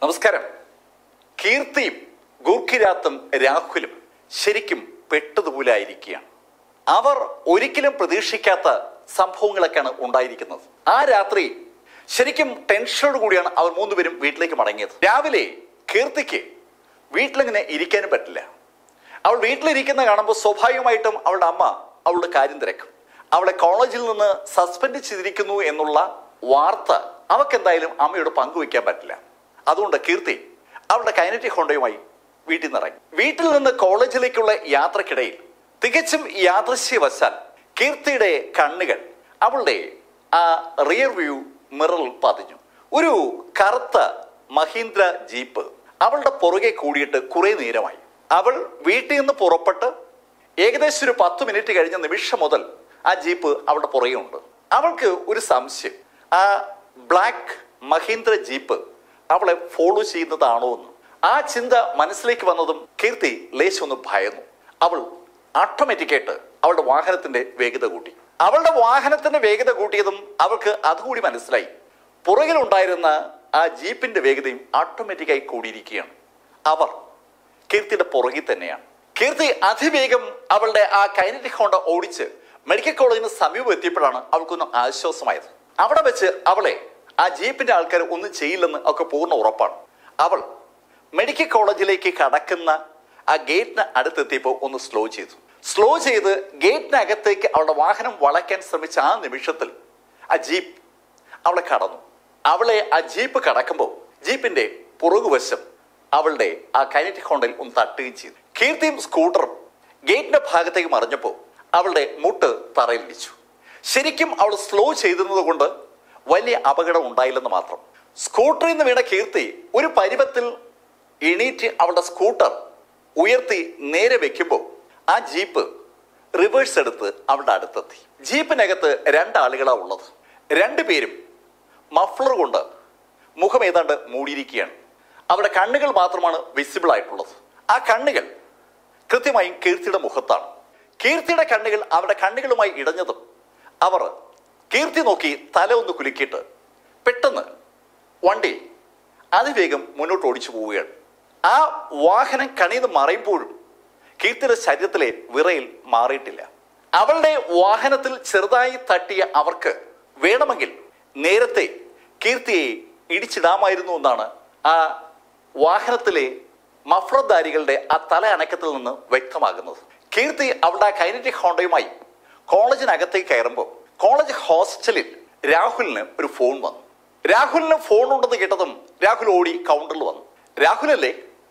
നമസ്കാരം കീർത്തിയും ഗൂർഖിരാത്തും രാഹുലും ശരിക്കും പെട്ടതുപോലായിരിക്കുകയാണ് അവർ ഒരിക്കലും പ്രതീക്ഷിക്കാത്ത സംഭവങ്ങളൊക്കെയാണ് ഉണ്ടായിരിക്കുന്നത് ആ രാത്രി ശരിക്കും ടെൻഷനോട് കൂടിയാണ് അവർ മൂന്നുപേരും വീട്ടിലേക്ക് മടങ്ങിയത് രാവിലെ കീർത്തിക്ക് വീട്ടിലിങ്ങനെ ഇരിക്കാനും പറ്റില്ല അവൾ വീട്ടിലിരിക്കുന്ന കാണുമ്പോൾ സ്വാഭാവികമായിട്ടും അവളുടെ അമ്മ അവളുടെ കാര്യം തിരക്കും അവളെ കോളേജിൽ നിന്ന് സസ്പെൻഡ് ചെയ്തിരിക്കുന്നു എന്നുള്ള വാർത്ത അവൾക്ക് എന്തായാലും അമ്മയോട് പങ്കുവെക്കാൻ പറ്റില്ല അതുകൊണ്ട് കീർത്തി അവളുടെ കൈനറ്റിക് ഹോണ്ടയുമായി വീട്ടിൽ നിന്ന് ഇറങ്ങി വീട്ടിൽ നിന്ന് കോളേജിലേക്കുള്ള യാത്രക്കിടയിൽ തികച്ചും യാദൃശ്യവശാൽ കീർത്തിയുടെ കണ്ണുകൾ അവളുടെ ആ റിയർ വ്യൂ മിററിൽ പതിഞ്ഞു ഒരു കറുത്ത മഹീന്ദ്ര ജീപ്പ് അവളുടെ പുറകെ കൂടിയിട്ട് കുറെ നേരമായി അവൾ വീട്ടിൽ നിന്ന് പുറപ്പെട്ട് ഏകദേശം ഒരു പത്ത് മിനിറ്റ് കഴിഞ്ഞ നിമിഷം മുതൽ ആ ജീപ്പ് അവളുടെ പുറകെ ഉണ്ട് അവൾക്ക് ഒരു സംശയം ആ ബ്ലാക്ക് മഹീന്ദ്ര ജീപ്പ് അവളെ ഫോളോ ചെയ്യുന്നതാണോ എന്ന് ആ ചിന്ത മനസ്സിലേക്ക് വന്നതും കീർത്തി ലേശം ഒന്ന് ഭയന്നു അവൾ ഓട്ടോമാറ്റിക്കായിട്ട് അവളുടെ വാഹനത്തിന്റെ വേഗത കൂട്ടി അവളുടെ വാഹനത്തിന്റെ വേഗത കൂട്ടിയതും അവൾക്ക് അതുകൂടി മനസ്സിലായി പുറകിലുണ്ടായിരുന്ന ആ ജീപ്പിന്റെ വേഗതയും ഓട്ടോമാറ്റിക്കായി കൂടിയിരിക്കുകയാണ് അവർ കീർത്തിയുടെ പുറകിൽ തന്നെയാണ് കീർത്തി അതിവേഗം അവളുടെ ആ കൈനറ്റിക് ഹോണ്ട ഓടിച്ച് മെഡിക്കൽ കോളേജിന് സമീപം എത്തിയപ്പോഴാണ് അവൾക്കൊന്ന് ആശ്വാസമായത് അവിടെ വെച്ച് അവളെ ആ ജീപ്പിന്റെ ആൾക്കാർ ഒന്നും ചെയ്യില്ലെന്ന് അവൾക്ക് പൂർണ്ണ ഉറപ്പാണ് അവൾ മെഡിക്കൽ കോളേജിലേക്ക് കടക്കുന്ന ആ ഗേറ്റിന് അടുത്തെത്തിയപ്പോൾ ഒന്ന് സ്ലോ ചെയ്തു സ്ലോ ചെയ്ത് ഗേറ്റിനകത്തേക്ക് അവളുടെ വാഹനം വളയ്ക്കാൻ ശ്രമിച്ച ആ നിമിഷത്തിൽ ആ ജീപ്പ് അവളെ കടന്നു അവളെ ആ ജീപ്പ് കടക്കുമ്പോൾ ജീപ്പിന്റെ പുറകുവശം അവളുടെ ആ കൈനറ്റിക് ഹോണ്ടയിൽ ഒന്ന് തട്ടുകയും ചെയ്തു കീർത്തിയും സ്കൂട്ടറും ഗേറ്റിന്റെ ഭാഗത്തേക്ക് മറിഞ്ഞപ്പോൾ അവളുടെ മുട്ട് തറയിലിടിച്ചു ശരിക്കും അവൾ സ്ലോ ചെയ്തിരുന്നത് കൊണ്ട് വലിയ അപകടം ഉണ്ടായില്ലെന്ന് മാത്രം സ്കൂട്ടറിൽ നിന്ന് വീണ കീർത്തി ഒരു പരുവത്തിൽ എണീറ്റ് അവളുടെ സ്കൂട്ടർ ഉയർത്തി നേരെ വെക്കുമ്പോൾ ആ ജീപ്പ് റിവേഴ്സ് എടുത്ത് അവളുടെ അടുത്തെത്തി ജീപ്പിനകത്ത് രണ്ടാളുകളാണ് ഉള്ളത് രണ്ടുപേരും മഫ്ലർ കൊണ്ട് മുഖം ഏതാണ്ട് മൂടിയിരിക്കുകയാണ് അവരുടെ കണ്ണുകൾ മാത്രമാണ് വിസിബിൾ ആയിട്ടുള്ളത് ആ കണ്ണുകൾ കൃത്യമായും കീർത്തിയുടെ മുഖത്താണ് കീർത്തിയുടെ കണ്ണുകൾ അവരുടെ കണ്ണുകളുമായി ഇടഞ്ഞതും അവർ കീർത്തി നോക്കി തല ഒന്ന് കുലുക്കിയിട്ട് പെട്ടെന്ന് വണ്ടി അതിവേഗം മുന്നോട്ട് ഓടിച്ചു പോവുകയാണ് ആ വാഹനം കണിന്ന് മറയുമ്പോഴും കീർത്തിയുടെ ശരീരത്തിലെ വിറയിൽ മാറിയിട്ടില്ല അവളുടെ വാഹനത്തിൽ ചെറുതായി തട്ടിയ അവർക്ക് വേണമെങ്കിൽ നേരത്തെ കീർത്തിയെ ഇടിച്ചിടാമായിരുന്നു എന്നാണ് ആ വാഹനത്തിലെ മഫ്രധാരികളുടെ ആ തല അനക്കത്തിൽ നിന്ന് വ്യക്തമാകുന്നത് കീർത്തി അവളുടെ ആ കൈനറ്റിക് ഹോണ്ടയുമായി കോളേജിനകത്തേക്ക് കയറുമ്പോൾ കോളേജ് ഹോസ്റ്റലിൽ രാഹുലിന് ഒരു ഫോൺ വന്നു രാഹുലിന് ഫോൺ ഉണ്ടെന്ന് കേട്ടതും രാഹുൽ ഓടി കൗണ്ടറിൽ വന്നു രാഹുലല്ലേ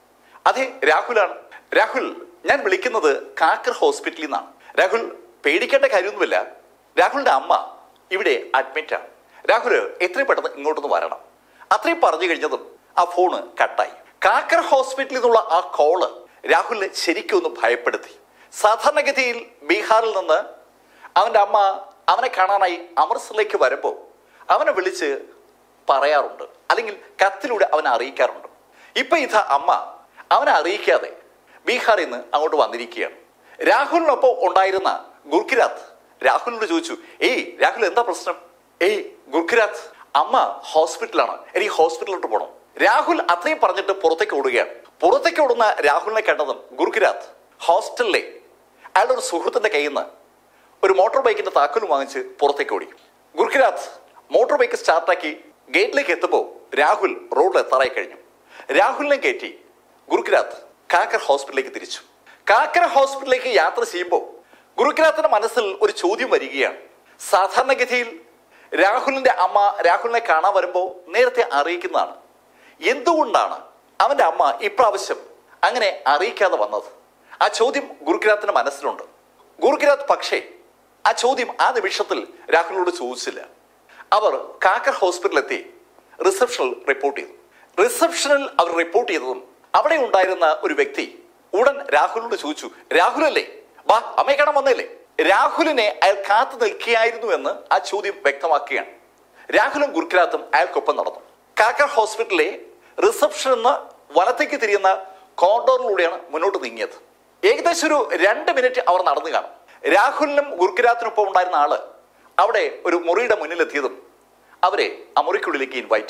അതെ രാഹുലാണ് രാഹുൽ ഞാൻ വിളിക്കുന്നത് കാക്കർ ഹോസ്പിറ്റലിൽ നിന്നാണ് രാഹുൽ പേടിക്കേണ്ട കാര്യമൊന്നുമില്ല രാഹുലിന്റെ അമ്മ ഇവിടെ അഡ്മിറ്റ് ആണ് രാഹുൽ എത്രയും പെട്ടെന്ന് ഇങ്ങോട്ടൊന്ന് വരണം അത്രയും പറഞ്ഞു കഴിഞ്ഞതും ആ ഫോണ് കട്ടായി കാക്കർ ഹോസ്പിറ്റലിൽ നിന്നുള്ള ആ കോള് രാഹുലിനെ ശരിക്കും ഒന്ന് ഭയപ്പെടുത്തി സാധാരണഗതിയിൽ ബീഹാറിൽ നിന്ന് അവന്റെ അമ്മ അവനെ കാണാനായി അമൃത്സറിലേക്ക് വരുമ്പോൾ അവനെ വിളിച്ച് പറയാറുണ്ട് അല്ലെങ്കിൽ കത്തിലൂടെ അവനെ അറിയിക്കാറുണ്ട് ഇപ്പൊ ഇതാ അമ്മ അവനെ അറിയിക്കാതെ ബീഹാറിൽ നിന്ന് അങ്ങോട്ട് വന്നിരിക്കുകയാണ് രാഹുലിനൊപ്പം ഉണ്ടായിരുന്ന ഗുർഖിരാത്ത് രാഹുലിനോട് ചോദിച്ചു ഏയ് രാഹുൽ എന്താ പ്രശ്നം ഏയ് ഗുർഖിരാത്ത് അമ്മ ഹോസ്പിറ്റലാണ് എനിക്ക് ഹോസ്പിറ്റലിലോട്ട് പോകണം രാഹുൽ അത്രയും പറഞ്ഞിട്ട് പുറത്തേക്ക് ഓടുകയാണ് പുറത്തേക്ക് ഓടുന്ന രാഹുലിനെ കണ്ടതും ഗുർഖിരാത്ത് ഹോസ്റ്റലിലെ അയാളുടെ ഒരു സുഹൃത്തിന്റെ കയ്യിൽ നിന്ന് ഒരു മോട്ടോർ ബൈക്കിന്റെ താക്കോലും വാങ്ങിച്ച് പുറത്തേക്ക് ഓടി ഗുർഖിരാത്ത് മോട്ടോർ ബൈക്ക് സ്റ്റാർട്ടാക്കി ഗേറ്റിലേക്ക് എത്തുമ്പോൾ രാഹുൽ റോഡിൽ എത്താറായി കഴിഞ്ഞു രാഹുലിനെ കയറ്റി ഗുരുഗ്രാത്ത് കാക്കർ ഹോസ്പിറ്റലിലേക്ക് തിരിച്ചു കാക്കർ ഹോസ്പിറ്റലിലേക്ക് യാത്ര ചെയ്യുമ്പോൾ ഗുരുഗ്രാത്തിന്റെ മനസ്സിൽ ഒരു ചോദ്യം വരികയാണ് സാധാരണഗതിയിൽ രാഹുലിന്റെ അമ്മ രാഹുലിനെ കാണാൻ വരുമ്പോൾ നേരത്തെ അറിയിക്കുന്നതാണ് എന്തുകൊണ്ടാണ് അവന്റെ അമ്മ ഇപ്രാവശ്യം അങ്ങനെ അറിയിക്കാതെ വന്നത് ആ ചോദ്യം ഗുരുഗ്രാത്തിന്റെ മനസ്സിലുണ്ട് ഗുരുഗ്രാത്ത് പക്ഷേ ആ ചോദ്യം ആ നിമിഷത്തിൽ രാഹുലിനോട് ചോദിച്ചില്ല അവർ കാക്കർ ഹോസ്പിറ്റലിലെത്തി റിസപ്ഷനിൽ റിപ്പോർട്ട് ചെയ്തു റിസപ്ഷനിൽ അവർ റിപ്പോർട്ട് ചെയ്തതും അവിടെ ഉണ്ടായിരുന്ന ഒരു വ്യക്തി ഉടൻ രാഹുലിനോട് ചോദിച്ചു രാഹുലല്ലേ വാ അമ്മയെ കാണാൻ വന്നല്ലേ രാഹുലിനെ അയാൾ കാത്തു നിൽക്കുകയായിരുന്നു എന്ന് ആ ചോദ്യം വ്യക്തമാക്കുകയാണ് രാഹുലും ഗുർഖിരാത്തും അയാൾക്കൊപ്പം നടന്നു കാക്കർ ഹോസ്പിറ്റലിലെ റിസപ്ഷനിൽ നിന്ന് വലത്തേക്ക് തിരിയുന്ന കോറിഡോറിലൂടെയാണ് മുന്നോട്ട് നീങ്ങിയത് ഏകദേശം ഒരു രണ്ട് മിനിറ്റ് അവർ നടന്നു കാണും രാഹുലിനും ഗുർഖിരാത്തിനൊപ്പം ഉണ്ടായിരുന്ന ആള് അവിടെ ഒരു മുറിയുടെ മുന്നിലെത്തിയതും അവരെ ആ മുറിക്കുള്ളിലേക്ക് ഇൻവൈറ്റ് ചെയ്തു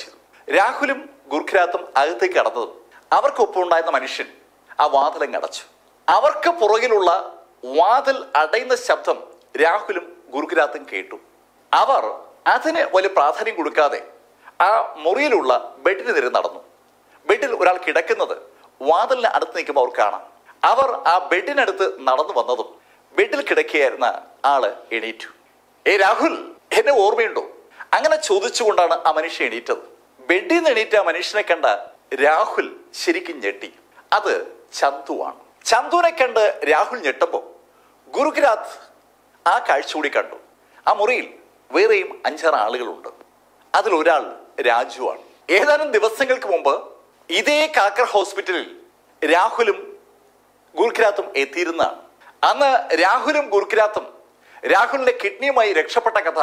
രാഹുലും ഗുർഖിരാത്തും അകത്തേക്ക് കടന്നതും അവർക്കൊപ്പം ഉണ്ടായിരുന്ന മനുഷ്യൻ ആ വാതിലങ്ങ് അടച്ചു അവർക്ക് പുറകിലുള്ള വാതിൽ അടയുന്ന ശബ്ദം രാഹുലും ഗുർഖിരാത്തും കേട്ടു അവർ അതിന് വലിയ പ്രാധാന്യം കൊടുക്കാതെ ആ മുറിയിലുള്ള ബെഡിന് നേരെ നടന്നു ബെഡിൽ ഒരാൾ കിടക്കുന്നത് വാതിലിന് അടുത്ത് നിൽക്കുമ്പോൾ അവർ കാണാം അവർ ആ ബെഡിനടുത്ത് നടന്നു വന്നതും ബെഡിൽ കിടക്കുകയായിരുന്ന ആള് എണീറ്റു ഏ രാഹുൽ എന്നെ ഓർമ്മയുണ്ടോ അങ്ങനെ ചോദിച്ചുകൊണ്ടാണ് ആ മനുഷ്യൻ എണീറ്റത് ബെഡിൽ നിന്ന് എണീറ്റ ആ മനുഷ്യനെ കണ്ട രാഹുൽ ശരിക്കും ഞെട്ടി അത് ചന്തുവാണ് ചന്തുവിനെ കണ്ട് രാഹുൽ ഞെട്ടപ്പോ ഗുരുഗ്രാത്ത് ആ കാഴ്ച കൂടി കണ്ടു ആ മുറിയിൽ വേറെയും അഞ്ചാറ് ആളുകളുണ്ട് അതിലൊരാൾ രാജുവാണ് ഏതാനും ദിവസങ്ങൾക്ക് മുമ്പ് ഇതേ കാക്കർ ഹോസ്പിറ്റലിൽ രാഹുലും ഗുർഖിരാത്തും എത്തിയിരുന്നതാണ് അന്ന് രാഹുലും ഗുർഖിരാത്തും രാഹുലിന്റെ കിഡ്നിയുമായി രക്ഷപ്പെട്ട കഥ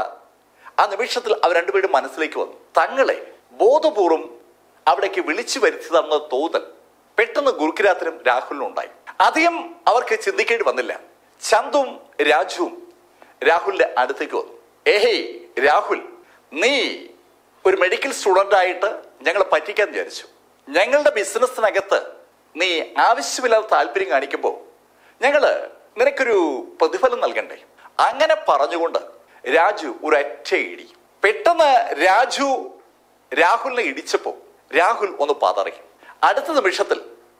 ആ നിമിഷത്തിൽ അവർ രണ്ടുപേരും മനസ്സിലേക്ക് വന്നു തങ്ങളെ ബോധപൂർവം അവിടേക്ക് വിളിച്ചു വരുത്തിയതെന്ന തോന്നൽ പെട്ടെന്ന് ഗുർഖിരാത്തിനും രാഹുലിനും ഉണ്ടായി അധികം അവർക്ക് ചിന്തിക്കേണ്ടി വന്നില്ല ചന്തും രാജുവും രാഹുലിന്റെ അടുത്തേക്ക് വന്നു ഏഹേ രാഹുൽ നീ ഒരു മെഡിക്കൽ സ്റ്റുഡന്റ് ആയിട്ട് ഞങ്ങളെ പറ്റിക്കാൻ വിചാരിച്ചു ഞങ്ങളുടെ ബിസിനസ്സിനകത്ത് നീ ആവശ്യമില്ലാത്ത താല്പര്യം കാണിക്കുമ്പോൾ ഞങ്ങള് നിനക്കൊരു പ്രതിഫലം നൽകണ്ടേ അങ്ങനെ പറഞ്ഞുകൊണ്ട് രാജു ഒരു ഒറ്റ ഇടി പെട്ടെന്ന് രാജു രാഹുലിനെ ഇടിച്ചപ്പോൾ രാഹുൽ ഒന്ന് പതറി അടുത്ത നിമിഷത്തിൽ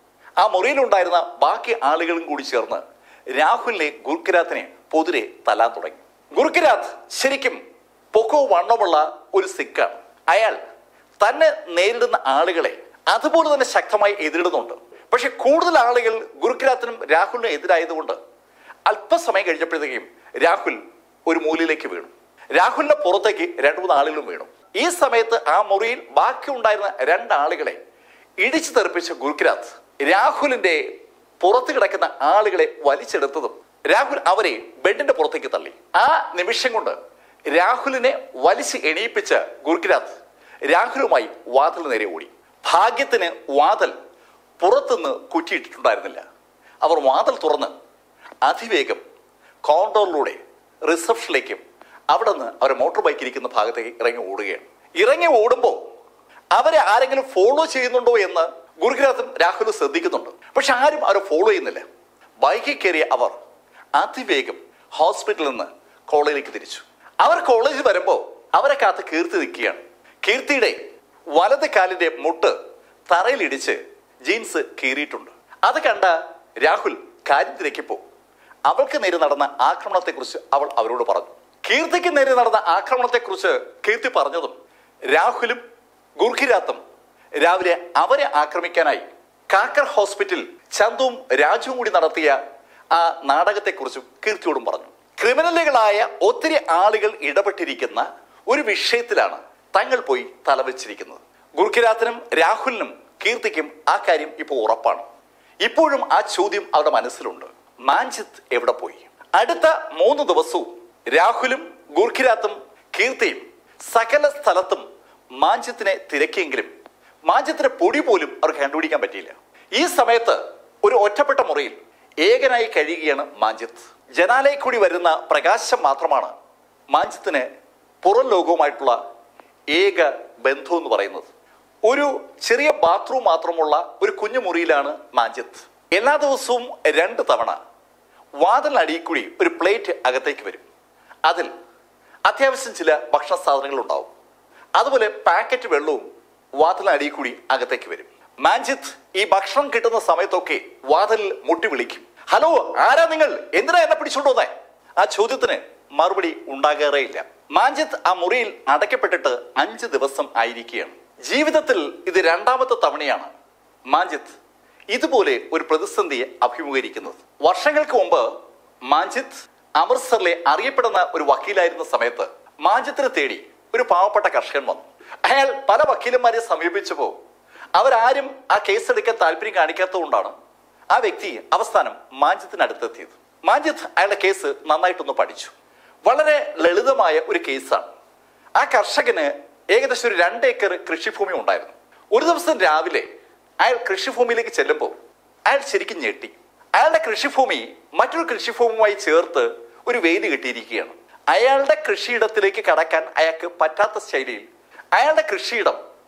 ആ മുറിയിലുണ്ടായിരുന്ന ബാക്കി ആളുകളും കൂടി ചേർന്ന് രാഹുലിനെ ഗുർഖിരാത്തിനെ പൊതിരെ തല്ലാൻ തുടങ്ങി ഗുർഖിരാത്ത് ശരിക്കും പൊക്കോ വണ്ണമുള്ള ഒരു സിക്കാണ് അയാൾ തന്നെ നേരിടുന്ന ആളുകളെ അതുപോലെ തന്നെ ശക്തമായി എതിരിടുന്നുണ്ട് പക്ഷെ കൂടുതൽ ആളുകൾ ഗുരുക്കിരാത്തിനും രാഹുലിനും എതിരായതുകൊണ്ട് അല്പസമയം കഴിഞ്ഞപ്പോഴത്തേക്കും രാഹുൽ ഒരു മൂലയിലേക്ക് വീണു രാഹുലിന്റെ പുറത്തേക്ക് രണ്ടു മൂന്ന് ആളുകളും വീണു ഈ സമയത്ത് ആ മുറിയിൽ ബാക്കി ഉണ്ടായിരുന്ന രണ്ടാളുകളെ ഇടിച്ചു തെറിപ്പിച്ച ഗുരുക്കിരാത്ത് രാഹുലിന്റെ പുറത്ത് കിടക്കുന്ന ആളുകളെ വലിച്ചെടുത്തതും രാഹുൽ അവരെ ബെഡിന്റെ പുറത്തേക്ക് തള്ളി ആ നിമിഷം കൊണ്ട് രാഹുലിനെ വലിച്ച് എണീപ്പിച്ച ഗുരുക്കിരാത്ത് രാഹുലുമായി വാതിൽ നേരെ ഓടി ഭാഗ്യത്തിന് വാതിൽ പുറത്തുനിന്ന് കുറ്റിയിട്ടിട്ടുണ്ടായിരുന്നില്ല അവർ വാതിൽ തുറന്ന് അതിവേഗം കോണ്ടോറിലൂടെ റിസപ്ഷനിലേക്കും അവിടെ നിന്ന് അവർ മോട്ടോർ ബൈക്ക് ഇരിക്കുന്ന ഭാഗത്തേക്ക് ഇറങ്ങി ഓടുകയാണ് ഇറങ്ങി ഓടുമ്പോൾ അവരെ ആരെങ്കിലും ഫോളോ ചെയ്യുന്നുണ്ടോ എന്ന് ഗുരുഗ്രാത്തും രാഹുലും ശ്രദ്ധിക്കുന്നുണ്ട് പക്ഷെ ആരും അവരെ ഫോളോ ചെയ്യുന്നില്ല ബൈക്കിൽ കയറിയ അവർ അതിവേഗം ഹോസ്പിറ്റലിൽ നിന്ന് കോളേജിലേക്ക് തിരിച്ചു അവർ കോളേജിൽ വരുമ്പോൾ അവരെ കാത്ത് കീർത്തി നിൽക്കുകയാണ് കീർത്തിയുടെ വലത് കാലിന്റെ മുട്ട് തറയിലിടിച്ച് ജീൻസ് കീറിയിട്ടുണ്ട് അത് കണ്ട രാഹുൽ കാര്യം തിരക്കിപ്പോ അവൾക്ക് നേരെ നടന്ന ആക്രമണത്തെക്കുറിച്ച് അവൾ അവരോട് പറഞ്ഞു കീർത്തിക്ക് നേരെ നടന്ന ആക്രമണത്തെക്കുറിച്ച് കീർത്തി പറഞ്ഞതും രാഹുലും ഗുർഖിരാത്തും രാവിലെ അവരെ ആക്രമിക്കാനായി കാക്കർ ഹോസ്പിറ്റൽ ചന്തുവും രാജുവും കൂടി നടത്തിയ ആ നാടകത്തെക്കുറിച്ചും കീർത്തിയോടും പറഞ്ഞു ക്രിമിനലുകളായ ഒത്തിരി ആളുകൾ ഇടപെട്ടിരിക്കുന്ന ഒരു വിഷയത്തിലാണ് തങ്ങൾ പോയി തലവെച്ചിരിക്കുന്നത് ഗുർഖിരാത്തിനും രാഹുലിനും കീർത്തിക്കും ആ കാര്യം ഇപ്പോൾ ഉറപ്പാണ് ഇപ്പോഴും ആ ചോദ്യം അവരുടെ മനസ്സിലുണ്ട് മാഞ്ചിത്ത് എവിടെ പോയി അടുത്ത മൂന്ന് ദിവസവും രാഹുലും ഗുർഖിരാത്തും കീർത്തിയും സകല സ്ഥലത്തും മാഞ്ചിത്തിനെ തിരക്കിയെങ്കിലും മാഞ്ചിത്തിന് പൊടി പോലും അവർക്ക് കണ്ടുപിടിക്കാൻ പറ്റിയില്ല ഈ സമയത്ത് ഒരു ഒറ്റപ്പെട്ട മുറിയിൽ ഏകനായി കഴിയുകയാണ് മാഞ്ചിത്ത് ജനാലയിൽ കൂടി വരുന്ന പ്രകാശം മാത്രമാണ് മാഞ്ചിത്തിന് പുറം ലോകവുമായിട്ടുള്ള ഏക ബന്ധം എന്ന് പറയുന്നത് ഒരു ചെറിയ ബാത്റൂം മാത്രമുള്ള ഒരു കുഞ്ഞു മുറിയിലാണ് മാഞ്ചിത്ത് എല്ലാ ദിവസവും രണ്ട് തവണ വാതിലിനടിയിൽ കൂടി ഒരു പ്ലേറ്റ് അകത്തേക്ക് വരും അതിൽ അത്യാവശ്യം ചില ഭക്ഷണ സാധനങ്ങൾ ഉണ്ടാവും അതുപോലെ പാക്കറ്റ് വെള്ളവും വാതിലിനടിയിൽ കൂടി അകത്തേക്ക് വരും മാഞ്ചിത്ത് ഈ ഭക്ഷണം കിട്ടുന്ന സമയത്തൊക്കെ വാതിലിൽ മുട്ടി വിളിക്കും ഹലോ ആരാ നിങ്ങൾ എന്തിനാ എന്നെ പിടിച്ചോണ്ട് വന്നേ ആ ചോദ്യത്തിന് മറുപടി ഉണ്ടാകാറേയില്ല മാഞ്ചിത്ത് ആ മുറിയിൽ അടയ്ക്കപ്പെട്ടിട്ട് അഞ്ച് ദിവസം ആയിരിക്കുകയാണ് ജീവിതത്തിൽ ഇത് രണ്ടാമത്തെ തവണയാണ് മാഞ്ചിത്ത് ഇതുപോലെ ഒരു പ്രതിസന്ധിയെ അഭിമുഖീകരിക്കുന്നത് വർഷങ്ങൾക്ക് മുമ്പ് മാഞ്ചിത്ത് അമൃത്സറിലെ അറിയപ്പെടുന്ന ഒരു വക്കീലായിരുന്ന സമയത്ത് മാഞ്ചിത്തിനെ തേടി ഒരു പാവപ്പെട്ട കർഷകൻ വന്നു അയാൾ പല വക്കീലന്മാരെ സമീപിച്ചപ്പോൾ അവരാരും ആ കേസ് എടുക്കാൻ താല്പര്യം കാണിക്കാത്തതുകൊണ്ടാണ് ആ വ്യക്തി അവസാനം മാഞ്ചിത്തിനടുത്തെത്തിയത് മാഞ്ചിത്ത് അയാളുടെ കേസ് നന്നായിട്ടൊന്ന് പഠിച്ചു വളരെ ലളിതമായ ഒരു കേസാണ് ആ കർഷകന് ഏകദേശം ഒരു രണ്ട് ഏക്കർ കൃഷിഭൂമി ഉണ്ടായിരുന്നു ഒരു ദിവസം രാവിലെ അയാൾ കൃഷിഭൂമിയിലേക്ക് ചെല്ലുമ്പോൾ അയാൾ ശരിക്കും ഞെട്ടി അയാളുടെ കൃഷിഭൂമി മറ്റൊരു കൃഷിഭൂമിയുമായി ചേർത്ത് ഒരു വേലി കെട്ടിയിരിക്കുകയാണ് അയാളുടെ കൃഷിയിടത്തിലേക്ക് കടക്കാൻ അയാൾക്ക് പറ്റാത്ത ശൈലിയിൽ അയാളുടെ കൃഷിയിടം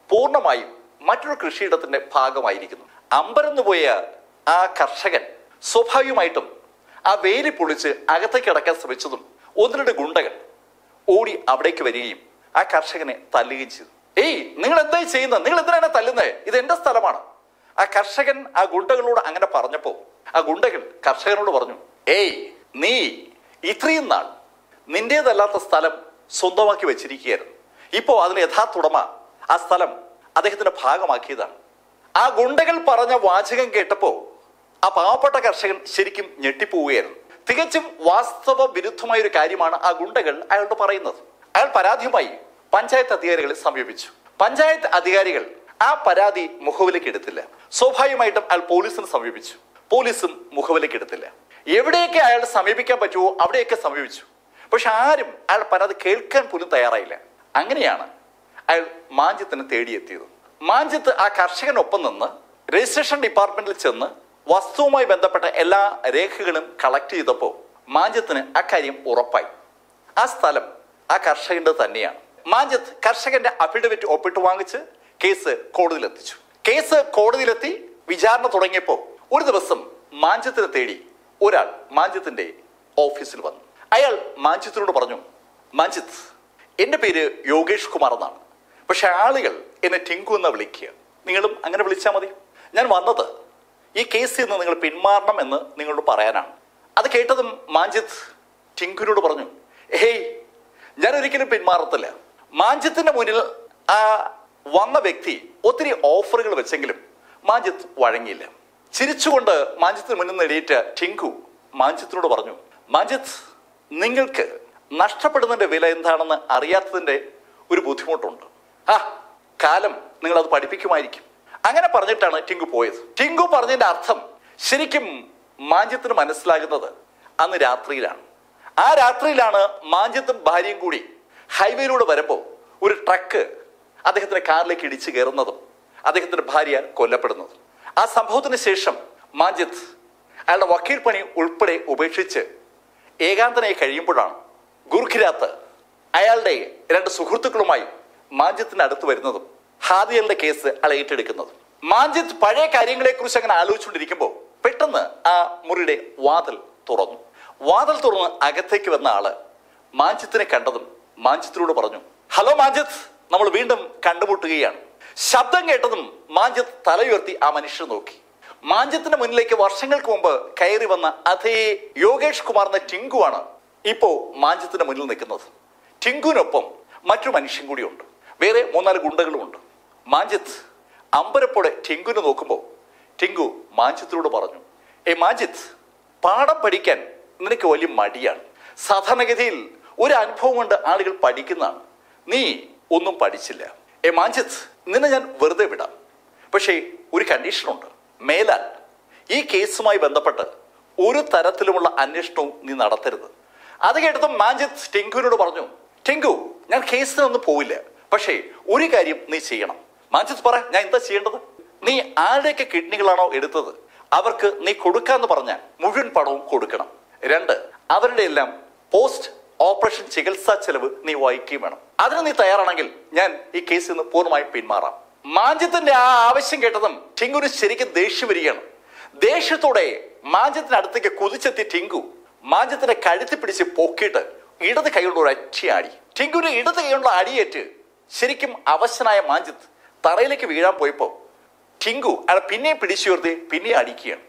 പൂർണ്ണമായും മറ്റൊരു കൃഷിയിടത്തിന്റെ ഭാഗമായിരിക്കുന്നു അമ്പരന്ന് പോയ ആ കർഷകൻ സ്വാഭാവികമായിട്ടും ആ വേലി പൊളിച്ച് അകത്തേക്ക് അടക്കാൻ ശ്രമിച്ചതും ഒന്ന് രണ്ട് ഗുണ്ടകൾ ഓടി അവിടേക്ക് വരികയും ആ കർഷകനെ തല്ലുകയും ചെയ്തു ഏയ് നിങ്ങൾ എന്തായി ചെയ്യുന്നത് നിങ്ങൾ എന്തിനാണ് തല്ലുന്നത് ഇത് എന്റെ സ്ഥലമാണ് ആ കർഷകൻ ആ ഗുണ്ടകളോട് അങ്ങനെ പറഞ്ഞപ്പോ ആ ഗുണ്ടകൾ കർഷകനോട് പറഞ്ഞു ഏയ് നീ ഇത്രയും നാൾ നിന്റേതല്ലാത്ത സ്ഥലം സ്വന്തമാക്കി വെച്ചിരിക്കുകയായിരുന്നു ഇപ്പോ അതിന് യഥാർത്ഥ ഉടമ ആ സ്ഥലം അദ്ദേഹത്തിന്റെ ഭാഗമാക്കിയതാണ് ആ ഗുണ്ടകൾ പറഞ്ഞ വാചകം കേട്ടപ്പോ ആ പാവപ്പെട്ട കർഷകൻ ശരിക്കും ഞെട്ടിപ്പോവുകയായിരുന്നു തികച്ചും വാസ്തവ വിരുദ്ധമായ ഒരു കാര്യമാണ് ആ ഗുണ്ടകൾ അയാളോട് പറയുന്നത് അയാൾ പരാതിയുമായി പഞ്ചായത്ത് അധികാരികളെ സമീപിച്ചു പഞ്ചായത്ത് അധികാരികൾ ആ പരാതി മുഖവിലേക്ക് എടുത്തില്ല സ്വാഭാവികമായിട്ടും അയാൾ പോലീസിനെ സമീപിച്ചു പോലീസും മുഖവിലേക്ക് എടുത്തില്ല എവിടെയൊക്കെ അയാൾ സമീപിക്കാൻ പറ്റുമോ അവിടെയൊക്കെ സമീപിച്ചു പക്ഷെ ആരും അയാൾ പരാതി കേൾക്കാൻ പോലും തയ്യാറായില്ല അങ്ങനെയാണ് അയാൾ മാഞ്ചത്തിനെ തേടിയെത്തിയത് മാഞ്ചത്ത് ആ കർഷകനൊപ്പം നിന്ന് രജിസ്ട്രേഷൻ ഡിപ്പാർട്ട്മെന്റിൽ ചെന്ന് വസ്തുവുമായി ബന്ധപ്പെട്ട എല്ലാ രേഖകളും കളക്ട് ചെയ്തപ്പോൾ മാഞ്ചത്തിന് അക്കാര്യം ഉറപ്പായി ആ സ്ഥലം ആ കർഷകന്റെ തന്നെയാണ് മാഞ്ചത്ത് കർഷകന്റെ അഫിഡവിറ്റ് ഒപ്പിട്ട് വാങ്ങിച്ച് കേസ് കോടതിയിലെത്തിച്ചു കേസ് കോടതിയിലെത്തി വിചാരണ തുടങ്ങിയപ്പോൾ ഒരു ദിവസം മാഞ്ചത്തിനെ തേടി ഒരാൾ മാഞ്ചത്തിന്റെ ഓഫീസിൽ വന്നു അയാൾ മാഞ്ചത്തിനോട് പറഞ്ഞു മാഞ്ചിത്ത് എന്റെ പേര് യോഗേഷ് കുമാർ എന്നാണ് പക്ഷെ ആളുകൾ എന്നെ ടിങ്കു എന്ന് വിളിക്കുക നിങ്ങളും അങ്ങനെ വിളിച്ചാൽ മതി ഞാൻ വന്നത് ഈ കേസിൽ നിന്ന് നിങ്ങൾ പിന്മാറണം എന്ന് നിങ്ങളോട് പറയാനാണ് അത് കേട്ടതും മാഞ്ചിത്ത് ടിങ്കുവിനോട് പറഞ്ഞു ഹേയ് ഞാൻ ഒരിക്കലും പിന്മാറത്തില്ല മാഞ്ചിത്തിന്റെ മുന്നിൽ ആ വന്ന വ്യക്തി ഒത്തിരി ഓഫറുകൾ വെച്ചെങ്കിലും മാഞ്ചിത്ത് വഴങ്ങിയില്ല ചിരിച്ചുകൊണ്ട് മാഞ്ചിത്തിന് മുന്നിൽ നേടിയിട്ട് ടിങ്കു മാഞ്ചിത്തിനോട് പറഞ്ഞു മാഞ്ചിത്ത് നിങ്ങൾക്ക് നഷ്ടപ്പെടുന്നതിന്റെ വില എന്താണെന്ന് അറിയാത്തതിന്റെ ഒരു ബുദ്ധിമുട്ടുണ്ട് ആ കാലം നിങ്ങൾ അത് പഠിപ്പിക്കുമായിരിക്കും അങ്ങനെ പറഞ്ഞിട്ടാണ് ടിങ്കു പോയത് ടിങ്കു പറഞ്ഞതിന്റെ അർത്ഥം ശരിക്കും മാഞ്ചിത്തിന് മനസ്സിലാകുന്നത് അന്ന് രാത്രിയിലാണ് ആ രാത്രിയിലാണ് മാഞ്ചിത്തും ഭാര്യയും കൂടി ഹൈവേയിലൂടെ വരുമ്പോൾ ഒരു ട്രക്ക് അദ്ദേഹത്തിന്റെ കാറിലേക്ക് ഇടിച്ചു കയറുന്നതും അദ്ദേഹത്തിന്റെ ഭാര്യ കൊല്ലപ്പെടുന്നതും ആ സംഭവത്തിന് ശേഷം മാഞ്ചിത്ത് അയാളുടെ വക്കീൽ പണി ഉൾപ്പെടെ ഉപേക്ഷിച്ച് ഏകാന്തനായി കഴിയുമ്പോഴാണ് ഗുർഖിരാത്ത് അയാളുടെ രണ്ട് സുഹൃത്തുക്കളുമായി മാഞ്ചിത്തിന്റെ അടുത്ത് വരുന്നതും ഹാദിയലിന്റെ കേസ് അയാൾ ഏറ്റെടുക്കുന്നതും മാഞ്ചിത്ത് പഴയ കാര്യങ്ങളെ കുറിച്ച് അങ്ങനെ ആലോചിച്ചുകൊണ്ടിരിക്കുമ്പോൾ പെട്ടെന്ന് ആ മുറിയുടെ വാതിൽ തുറന്നു വാതിൽ തുറന്ന് അകത്തേക്ക് വന്ന ആള് മാഞ്ചിത്തിനെ കണ്ടതും മാഞ്ചിത്തിനോട് പറഞ്ഞു ഹലോ മാഞ്ചിത്ത് നമ്മൾ വീണ്ടും കണ്ടുമുട്ടുകയാണ് ശബ്ദം കേട്ടതും മാഞ്ചിത്ത് തലയുയർത്തി ആ മനുഷ്യനെ നോക്കി മാഞ്ചത്തിന്റെ മുന്നിലേക്ക് വർഷങ്ങൾക്ക് മുമ്പ് കയറി വന്ന അതേ യോഗേഷ് കുമാർ എന്ന ടിങ്കുവാണ് ഇപ്പോ മാഞ്ചത്തിന്റെ മുന്നിൽ നിൽക്കുന്നത് ടിങ്കുവിനൊപ്പം മറ്റൊരു മനുഷ്യൻ കൂടിയുണ്ട് വേറെ മൂന്നാല് ഗുണ്ടകളുമുണ്ട് മാഞ്ചിത്ത് അമ്പരപ്പോടെ ടിങ്കുവിനെ നോക്കുമ്പോൾ ടിങ്കു മാഞ്ചിത്തിനോട് പറഞ്ഞു ഏ മാഞ്ചിത്ത് പാഠം പഠിക്കാൻ നിനക്ക് വലിയ മടിയാണ് സാധാരണഗതിയിൽ ഒരു അനുഭവം കൊണ്ട് ആളുകൾ പഠിക്കുന്നതാണ് നീ ഒന്നും പഠിച്ചില്ല ഏ മാഞ്ചിത്ത് നിന്നെ ഞാൻ വെറുതെ വിടാം പക്ഷേ ഒരു കണ്ടീഷനുണ്ട് മേലാൽ ഈ കേസുമായി ബന്ധപ്പെട്ട് ഒരു തരത്തിലുമുള്ള അന്വേഷണവും നീ നടത്തരുത് അത് കേട്ടതും മാഞ്ചിത്ത് ടിങ്കുവിനോട് പറഞ്ഞു ടിങ്കു ഞാൻ കേസിനൊന്നും പോവില്ല പക്ഷേ ഒരു കാര്യം നീ ചെയ്യണം മാഞ്ചിത്ത് പറ ഞാൻ എന്താ ചെയ്യേണ്ടത് നീ ആരുടെയൊക്കെ കിഡ്നികളാണോ എടുത്തത് അവർക്ക് നീ കൊടുക്കാന്ന് പറഞ്ഞാൽ മുഴുവൻ പണവും കൊടുക്കണം രണ്ട് അവരുടെ എല്ലാം പോസ്റ്റ് ഓപ്പറേഷൻ ചികിത്സാ ചെലവ് നീ വഹിക്കുകയും വേണം അതിന് നീ തയ്യാറാണെങ്കിൽ ഞാൻ ഈ കേസിൽ നിന്ന് പൂർണ്ണമായും പിന്മാറാം മാഞ്ചത്തിന്റെ ആ ആവശ്യം കേട്ടതും ടിങ്കുന് ശരിക്കും ദേഷ്യം വരികയാണ് ദേഷ്യത്തോടെ മാഞ്ചത്തിന്റെ അടുത്തേക്ക് കുതിച്ചെത്തി ടിങ്കു മാഞ്ചത്തിന്റെ കഴുത്തി പിടിച്ച് പൊക്കിയിട്ട് ഇടത് കൈകൊണ്ട് ഒരു അടിയാടി ടിങ്കുവിന് ഇടത് കൈകൊണ്ടുള്ള അടിയേറ്റ് ശരിക്കും അവശനായ മാഞ്ചിത്ത് തറയിലേക്ക് വീഴാൻ പോയപ്പോ ടിങ്കു അയാൾ പിന്നെയും പിടിച്ചുയർത്തി പിന്നെയും അടിക്കുകയാണ്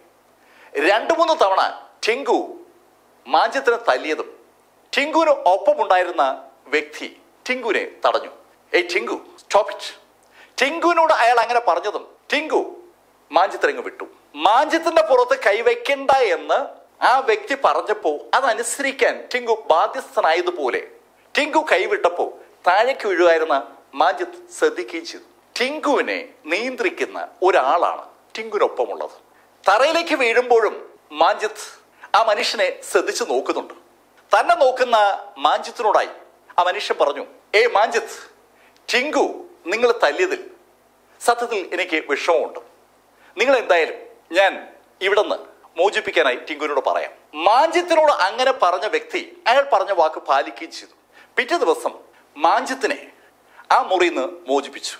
രണ്ടു മൂന്ന് തവണ ടിങ്കു മാഞ്ചത്തിനെ തല്ലിയതും ടിങ്കുവിന് ഒപ്പമുണ്ടായിരുന്ന വ്യക്തി ടിങ്കുവിനെ തടഞ്ഞു ഏയ് ടിങ്കു സ്റ്റോപ്പ് ഇറ്റ് ടിങ്കുവിനോട് അയാൾ അങ്ങനെ പറഞ്ഞതും ടിങ്കു മാഞ്ചിത്തിരങ്ങ് വിട്ടു മാഞ്ചത്തിന്റെ പുറത്ത് കൈവയ്ക്കണ്ട എന്ന് ആ വ്യക്തി പറഞ്ഞപ്പോ അതനുസരിക്കാൻ ടിങ്കു ബാധ്യസ്ഥനായതുപോലെ ടിങ്കു കൈവിട്ടപ്പോ താഴേക്ക് വീഴുമായിരുന്ന മാഞ്ചിത്ത് ശ്രദ്ധിക്കുകയും ചെയ്തു ടിങ്കുവിനെ നിയന്ത്രിക്കുന്ന ഒരാളാണ് ടിങ്കുവിനൊപ്പമുള്ളത് തറയിലേക്ക് വീഴുമ്പോഴും മാഞ്ചിത്ത് ആ മനുഷ്യനെ ശ്രദ്ധിച്ചു നോക്കുന്നുണ്ട് തന്നെ നോക്കുന്ന മാഞ്ചിത്തിനോടായി ആ മനുഷ്യൻ പറഞ്ഞു ഏ മാഞ്ചിത്ത് ടിങ്കു നിങ്ങൾ തല്ലിയതിൽ സത്യത്തിൽ എനിക്ക് വിഷമമുണ്ട് നിങ്ങൾ എന്തായാലും ഞാൻ ഇവിടുന്ന് മോചിപ്പിക്കാനായി ടിങ്കുവിനോട് പറയാം മാഞ്ചിത്തിനോട് അങ്ങനെ പറഞ്ഞ വ്യക്തി അയാൾ പറഞ്ഞ വാക്ക് പാലിക്കുകയും ചെയ്തു പിറ്റേ ദിവസം മാഞ്ചിത്തിനെ ആ മുറിയിൽ നിന്ന് മോചിപ്പിച്ചു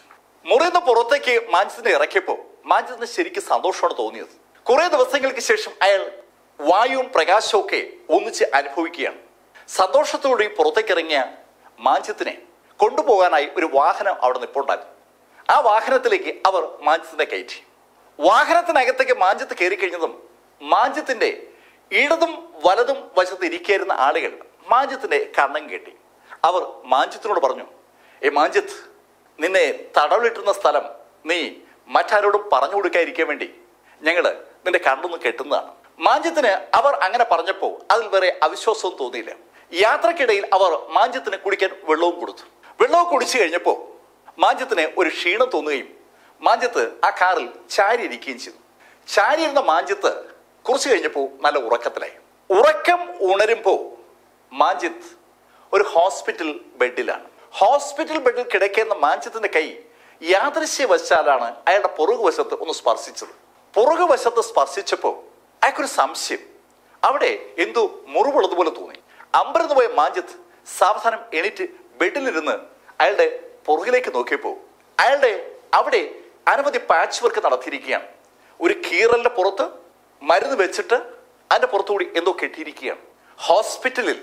മുറിയിൽ നിന്ന് പുറത്തേക്ക് മാഞ്ചിത്തിനെ ഇറക്കിയപ്പോൾ മാഞ്ചിത്തിന് ശരിക്കും സന്തോഷമാണ് തോന്നിയത് കുറെ ദിവസങ്ങൾക്ക് ശേഷം അയാൾ വായുവും പ്രകാശവും ഒക്കെ ഒന്നിച്ച് അനുഭവിക്കുകയാണ് സന്തോഷത്തോടെ പുറത്തേക്ക് ഇറങ്ങിയ മാഞ്ചത്തിനെ കൊണ്ടുപോകാനായി ഒരു വാഹനം അവിടെ നിൽപ്പുണ്ടായിരുന്നു ആ വാഹനത്തിലേക്ക് അവർ മാഞ്ചത്തിനെ കയറ്റി വാഹനത്തിനകത്തേക്ക് മാഞ്ചത്ത് കയറി കഴിഞ്ഞതും മാഞ്ചത്തിന്റെ ഇടതും വലതും വശത്ത് ഇരിക്കായിരുന്ന ആളുകൾ മാഞ്ചത്തിന്റെ കണ്ണം കെട്ടി അവർ മാഞ്ചത്തിനോട് പറഞ്ഞു ഏ മാഞ്ചത്ത് നിന്നെ തടവിലിട്ടുന്ന സ്ഥലം നീ മറ്റാരോടും പറഞ്ഞു കൊടുക്കാതിരിക്കാൻ വേണ്ടി ഞങ്ങള് നിന്റെ കണ്ണൊന്ന് കെട്ടുന്നതാണ് മാഞ്ചത്തിന് അവർ അങ്ങനെ പറഞ്ഞപ്പോ അതിൽ വേറെ അവിശ്വാസവും തോന്നിയില്ല യാത്രക്കിടയിൽ അവർ മാഞ്ചത്തിന് കുടിക്കാൻ വെള്ളവും കൊടുത്തു വെള്ളവും കുടിച്ചു കഴിഞ്ഞപ്പോ മാഞ്ചത്തിന് ഒരു ക്ഷീണം തോന്നുകയും മാഞ്ചത്ത് ആ കാറിൽ ചാരി ഇരിക്കുകയും ചെയ്തു ചാരി ഇരുന്ന മാഞ്ചത്ത് കുറച്ചു കഴിഞ്ഞപ്പോൾ നല്ല ഉറക്കത്തിലായി ഉറക്കം ഉണരുമ്പോ മാഞ്ചിത്ത് ഒരു ഹോസ്പിറ്റൽ ബെഡിലാണ് ഹോസ്പിറ്റൽ ബെഡിൽ കിടക്കുന്ന മാഞ്ചത്തിന്റെ കൈ യാദൃശ്യവശാലാണ് അയാളുടെ പുറകുവശത്ത് ഒന്ന് സ്പർശിച്ചത് പുറകുവശത്ത് സ്പർശിച്ചപ്പോൾ അയാൾക്കൊരു സംശയം അവിടെ എന്തോ മുറിവുള്ളതുപോലെ തോന്നി അമ്പരന്ന് പോയ മാഞ്ചിത്ത് സാവധാനം എണീറ്റ് ബെഡിലിരുന്ന് അയാളുടെ പുറകിലേക്ക് നോക്കിയപ്പോൾ അയാളുടെ അവിടെ അനവധി പാച്ച് വർക്ക് നടത്തിയിരിക്കുകയാണ് ഒരു കീറലിന്റെ പുറത്ത് മരുന്ന് വെച്ചിട്ട് അതിന്റെ പുറത്തുകൂടി എന്തോ കെട്ടിയിരിക്കുകയാണ് ഹോസ്പിറ്റലിൽ